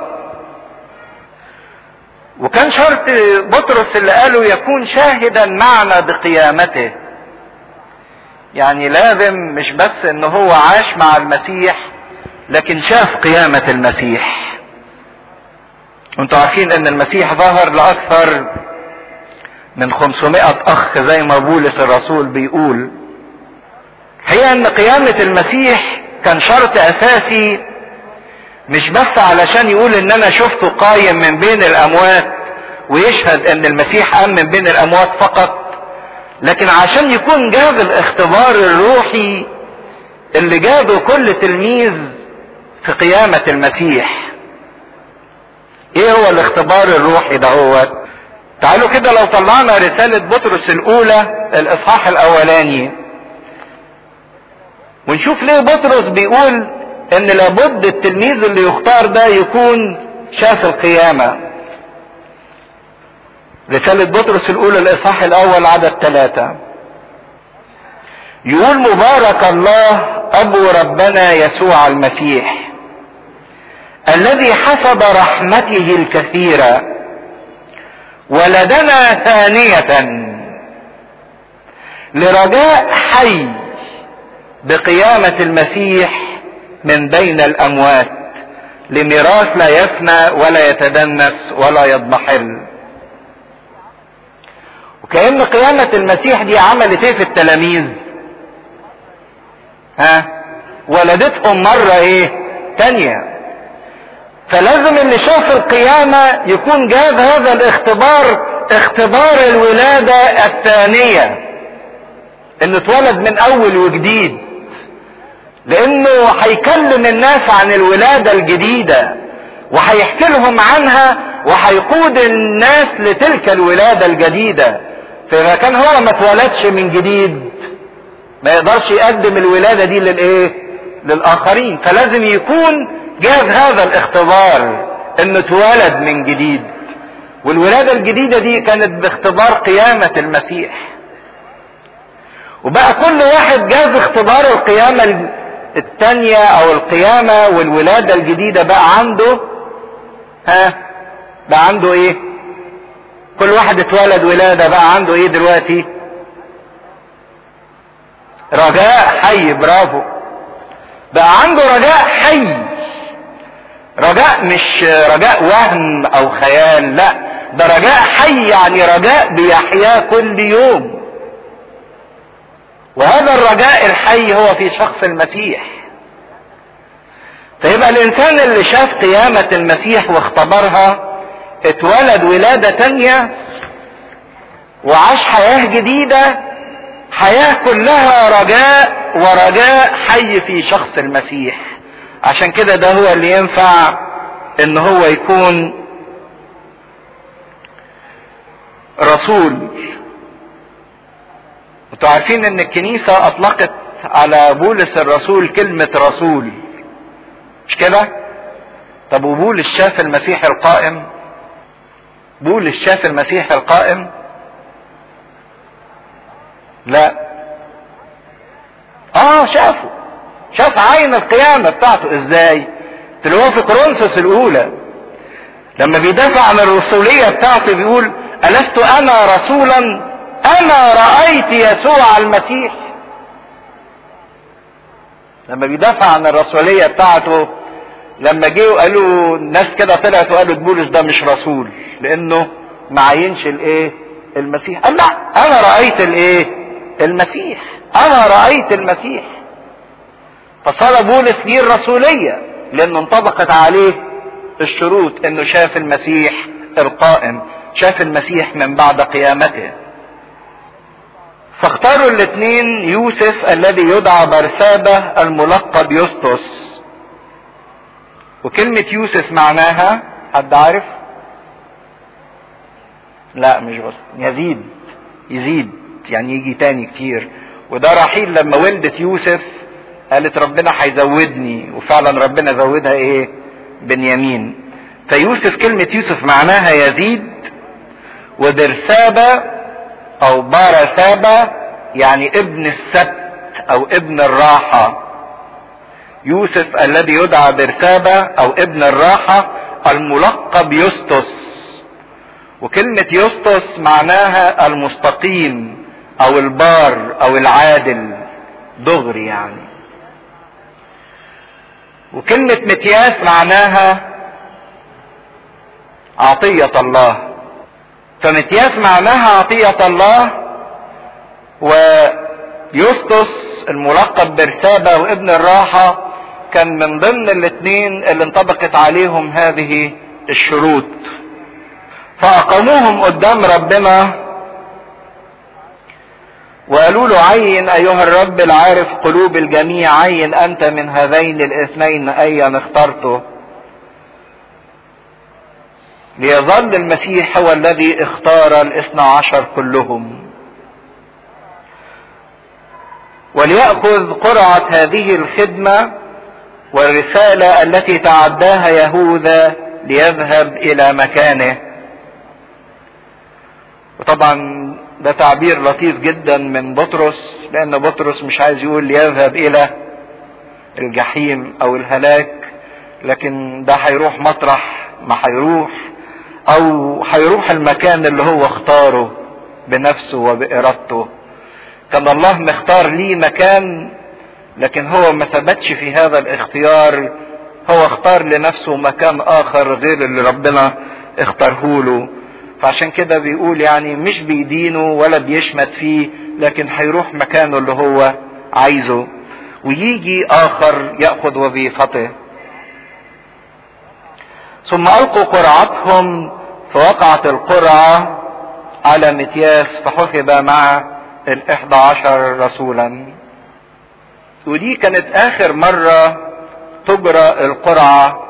وكان شرط بطرس اللي قاله يكون شاهدا معنا بقيامته يعني لازم مش بس ان هو عاش مع المسيح لكن شاف قيامة المسيح انتوا عارفين ان المسيح ظهر لاكثر من 500 اخ زي ما بولس الرسول بيقول هي ان قيامة المسيح كان شرط اساسي مش بس علشان يقول ان انا شفته قايم من بين الاموات ويشهد ان المسيح قام من بين الاموات فقط لكن عشان يكون جاب الاختبار الروحي اللي جابه كل تلميذ في قيامة المسيح ايه هو الاختبار الروحي ده هو تعالوا كده لو طلعنا رسالة بطرس الاولى الاصحاح الاولاني ونشوف ليه بطرس بيقول ان لابد التلميذ اللي يختار ده يكون شاف القيامة رسالة بطرس الاولى الاصحاح الاول عدد ثلاثة يقول مبارك الله ابو ربنا يسوع المسيح الذي حسب رحمته الكثيرة ولدنا ثانية لرجاء حي بقيامة المسيح من بين الأموات لميراث لا يفنى ولا يتدنس ولا يضمحل وكأن قيامة المسيح دي عملت ايه في التلاميذ ها ولدتهم مرة ايه تانية فلازم اللي شاف القيامة يكون جاب هذا الاختبار اختبار الولادة الثانية انه اتولد من اول وجديد لانه هيكلم الناس عن الولادة الجديدة وهيحكي لهم عنها وهيقود الناس لتلك الولادة الجديدة فاذا كان هو ما اتولدش من جديد ما يقدرش يقدم الولادة دي للايه للاخرين فلازم يكون جاز هذا الاختبار انه اتولد من جديد والولادة الجديدة دي كانت باختبار قيامة المسيح وبقى كل واحد جاز اختبار القيامة التانية او القيامة والولادة الجديدة بقى عنده ها بقى عنده ايه كل واحد اتولد ولادة بقى عنده ايه دلوقتي رجاء حي برافو بقى عنده رجاء حي رجاء مش رجاء وهم او خيال لا ده رجاء حي يعني رجاء بيحياه كل يوم وهذا الرجاء الحي هو في شخص المسيح فيبقى الانسان اللي شاف قيامة المسيح واختبرها اتولد ولادة تانية وعاش حياة جديدة حياة كلها رجاء ورجاء حي في شخص المسيح عشان كده ده هو اللي ينفع ان هو يكون رسول انتوا عارفين ان الكنيسة اطلقت على بولس الرسول كلمة رسول مش كده طب وبولس شاف المسيح القائم بولس شاف المسيح القائم لا اه شافه شاف عين القيامة بتاعته ازاي تلاقوه في كورنثوس الاولى لما بيدافع عن الرسولية بتاعته بيقول ألست أنا رسولا أنا رأيت يسوع المسيح لما بيدافع عن الرسولية بتاعته لما جه وقالوا الناس كده طلعت وقالوا بولس ده مش رسول لأنه ما عينش الإيه؟ المسيح قال لا أنا رأيت الإيه؟ المسيح أنا رأيت المسيح فصار بولس ليه الرسولية لأنه انطبقت عليه الشروط إنه شاف المسيح القائم شاف المسيح من بعد قيامته فاختاروا الاثنين يوسف الذي يدعى برسابة الملقب يسطس وكلمة يوسف معناها حد عارف لا مش بس يزيد يزيد يعني يجي تاني كتير وده رحيل لما ولدت يوسف قالت ربنا هيزودني وفعلا ربنا زودها ايه بنيامين فيوسف كلمة يوسف معناها يزيد ودرسابة او بارثابة يعني ابن السبت او ابن الراحة يوسف الذي يدعى برسابة او ابن الراحة الملقب يسطس وكلمة يسطس معناها المستقيم او البار او العادل دغري يعني وكلمة متياس معناها عطية الله فمتياس معناها عطية الله ويسطس الملقب برسابة وابن الراحة كان من ضمن الاثنين اللي انطبقت عليهم هذه الشروط فأقاموهم قدام ربنا وقالوا له عين أيها الرب العارف قلوب الجميع عين أنت من هذين الاثنين أيا اخترته ليظل المسيح هو الذي اختار الاثنى عشر كلهم وليأخذ قرعة هذه الخدمة والرسالة التي تعداها يهوذا ليذهب إلى مكانه وطبعا ده تعبير لطيف جدا من بطرس لأن بطرس مش عايز يقول ليذهب إلى الجحيم أو الهلاك لكن ده هيروح مطرح ما هيروح او هيروح المكان اللي هو اختاره بنفسه وبارادته كان الله مختار ليه مكان لكن هو ما ثبتش في هذا الاختيار هو اختار لنفسه مكان اخر غير اللي ربنا اختاره له فعشان كده بيقول يعني مش بيدينه ولا بيشمت فيه لكن هيروح مكانه اللي هو عايزه ويجي اخر ياخذ وظيفته ثم القوا قرعتهم فوقعت القرعة على متياس فحسب مع الاحدى عشر رسولا ودي كانت اخر مرة تجرى القرعة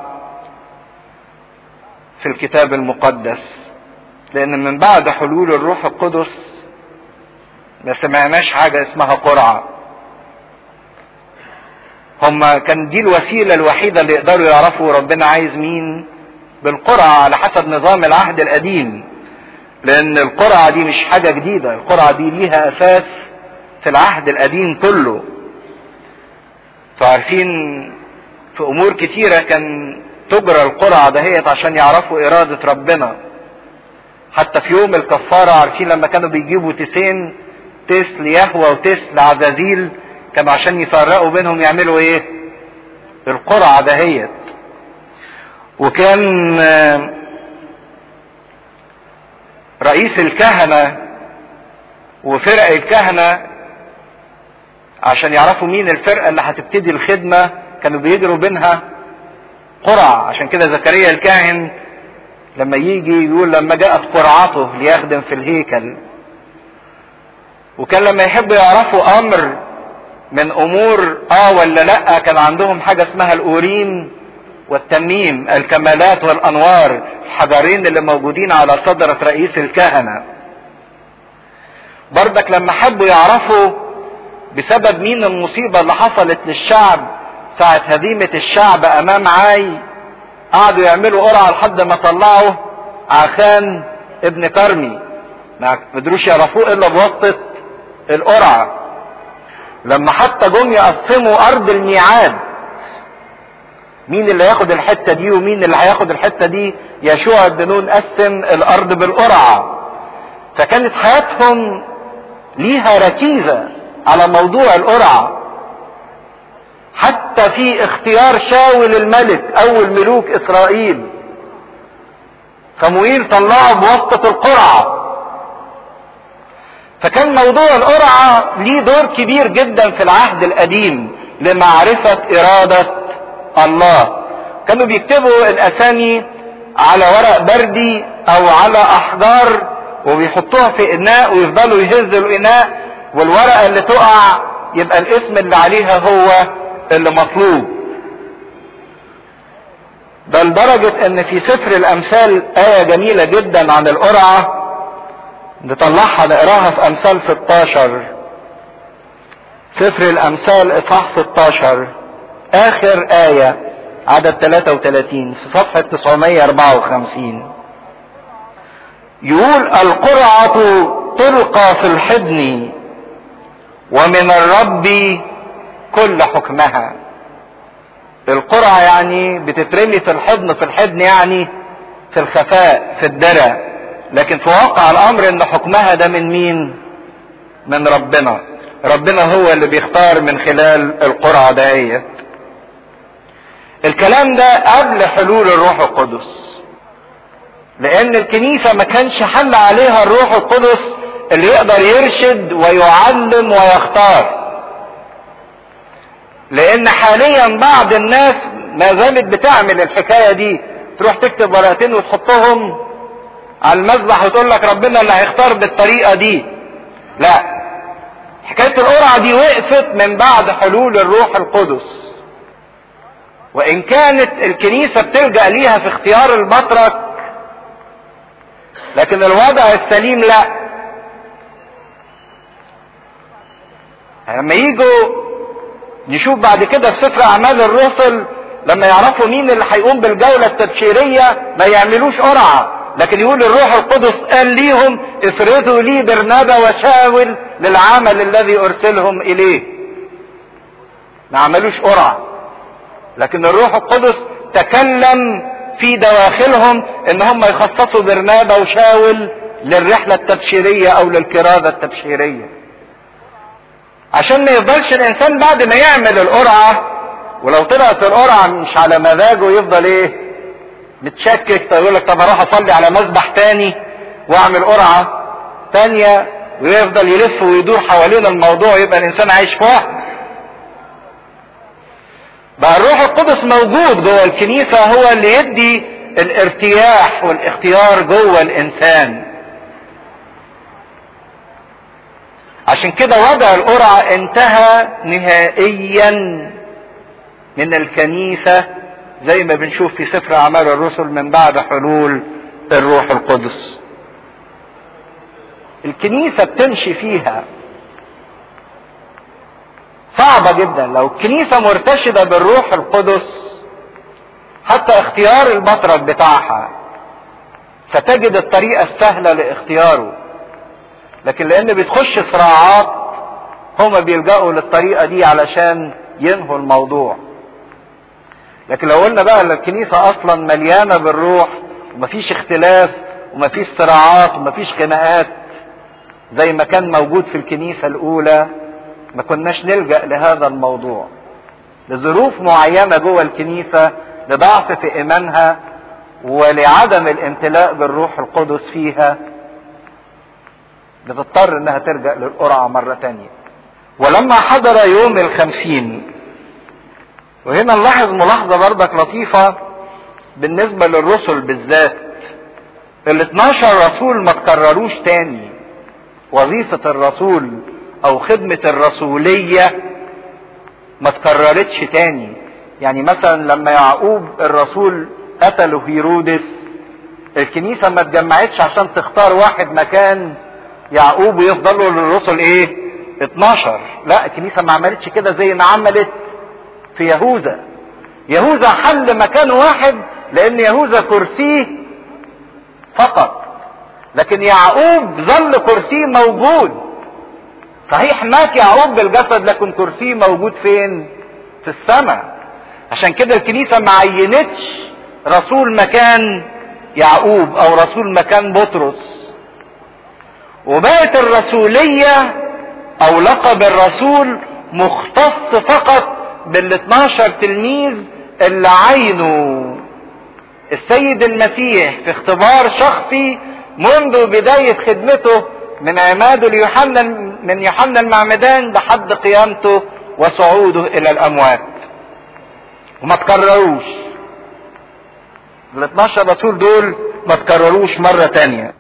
في الكتاب المقدس لان من بعد حلول الروح القدس ما سمعناش حاجة اسمها قرعة هما كان دي الوسيله الوحيده اللي يقدروا يعرفوا ربنا عايز مين بالقرعه على حسب نظام العهد القديم لان القرعه دي مش حاجه جديده القرعه دي ليها اساس في العهد القديم كله عارفين في امور كتيره كان تجرى القرعه دهيت عشان يعرفوا اراده ربنا حتى في يوم الكفاره عارفين لما كانوا بيجيبوا تيسين تيس ليهوى وتيس لعزازيل كانوا عشان يفرقوا بينهم يعملوا ايه القرعه دهيت وكان رئيس الكهنه وفرق الكهنه عشان يعرفوا مين الفرقه اللي هتبتدي الخدمه كانوا بيجروا بينها قرع عشان كده زكريا الكاهن لما يجي يقول لما جاءت قرعته ليخدم في الهيكل وكان لما يحبوا يعرفوا امر من امور اه ولا لا كان عندهم حاجه اسمها الاوريم والتميم الكمالات والانوار الحجرين اللي موجودين على صدرة رئيس الكهنة بردك لما حبوا يعرفوا بسبب مين المصيبة اللي حصلت للشعب ساعة هزيمة الشعب امام عاي قعدوا يعملوا قرعة لحد ما طلعوا عخان ابن كرمي ما قدروش يعرفوه الا بواسطة القرعة لما حتى جم يقسموا ارض الميعاد مين اللي هياخد الحتة دي ومين اللي هياخد الحتة دي يشوع بن نون قسم الارض بالقرعة فكانت حياتهم ليها ركيزة على موضوع القرعة حتى في اختيار شاول الملك اول ملوك اسرائيل صموئيل طلعه بواسطة القرعة فكان موضوع القرعة ليه دور كبير جدا في العهد القديم لمعرفة ارادة الله كانوا بيكتبوا الاسامي على ورق بردي او على احجار وبيحطوها في اناء ويفضلوا يهزوا الاناء والورقه اللي تقع يبقى الاسم اللي عليها هو اللي مطلوب ده لدرجة ان في سفر الامثال اية جميلة جدا عن القرعة نطلعها نقراها في امثال 16 سفر الامثال اصحاح 16 اخر آية عدد 33 في صفحة 954 يقول القرعة تلقى في الحضن ومن الرب كل حكمها القرعة يعني بتترمي في الحضن في الحضن يعني في الخفاء في الدرع لكن في واقع الامر ان حكمها ده من مين من ربنا ربنا هو اللي بيختار من خلال القرعة دهيت الكلام ده قبل حلول الروح القدس لان الكنيسة ما كانش حل عليها الروح القدس اللي يقدر يرشد ويعلم ويختار لان حاليا بعض الناس ما زالت بتعمل الحكاية دي تروح تكتب ورقتين وتحطهم على المذبح وتقول لك ربنا اللي هيختار بالطريقة دي لا حكاية القرعة دي وقفت من بعد حلول الروح القدس وان كانت الكنيسة بتلجأ ليها في اختيار البطرك لكن الوضع السليم لا لما يجوا نشوف بعد كده في سفر اعمال الرسل لما يعرفوا مين اللي هيقوم بالجولة التبشيرية ما يعملوش قرعة لكن يقول الروح القدس قال ليهم افرضوا لي برنابا وشاول للعمل الذي ارسلهم اليه ما عملوش قرعة لكن الروح القدس تكلم في دواخلهم ان هم يخصصوا برنابا وشاول للرحلة التبشيرية او للكرازة التبشيرية عشان ما يفضلش الانسان بعد ما يعمل القرعة ولو طلعت القرعة مش على مزاجه يفضل ايه متشكك طيب يقول لك طب اروح اصلي على مذبح تاني واعمل قرعة تانية ويفضل يلف ويدور حوالين الموضوع يبقى الانسان عايش في وهم بقى الروح القدس موجود جوه الكنيسة هو اللي يدي الارتياح والاختيار جوه الانسان عشان كده وضع القرعة انتهى نهائيا من الكنيسة زي ما بنشوف في سفر اعمال الرسل من بعد حلول الروح القدس الكنيسة بتمشي فيها صعبة جدا لو الكنيسة مرتشدة بالروح القدس حتى اختيار البطرك بتاعها ستجد الطريقة السهلة لاختياره لكن لان بتخش صراعات هما بيلجأوا للطريقة دي علشان ينهوا الموضوع لكن لو قلنا بقى ان الكنيسة اصلا مليانة بالروح ومفيش اختلاف ومفيش صراعات ومفيش خناقات زي ما كان موجود في الكنيسة الاولى ما كناش نلجأ لهذا الموضوع لظروف معينة جوه الكنيسة لضعف في ايمانها ولعدم الامتلاء بالروح القدس فيها بتضطر انها ترجع للقرعة مرة تانية ولما حضر يوم الخمسين وهنا نلاحظ ملاحظة برضك لطيفة بالنسبة للرسل بالذات ال 12 رسول ما تكرروش تاني وظيفة الرسول او خدمة الرسولية ما تكررتش تاني يعني مثلا لما يعقوب الرسول قتلوا هيرودس الكنيسة ما اتجمعتش عشان تختار واحد مكان يعقوب ويفضلوا للرسل ايه 12 لا الكنيسة ما عملتش كده زي ما عملت في يهوذا يهوذا حل مكان واحد لان يهوذا كرسيه فقط لكن يعقوب ظل كرسيه موجود صحيح مات يعقوب بالجسد لكن كرسيه موجود فين في السماء عشان كده الكنيسة ما عينتش رسول مكان يعقوب او رسول مكان بطرس وبقت الرسولية او لقب الرسول مختص فقط بال 12 تلميذ اللي عينوا السيد المسيح في اختبار شخصي منذ بداية خدمته من عماده ليوحنا من يوحنا المعمدان لحد قيامته وصعوده الى الاموات وما تكرروش ال 12 رسول دول ما تكرروش مرة تانية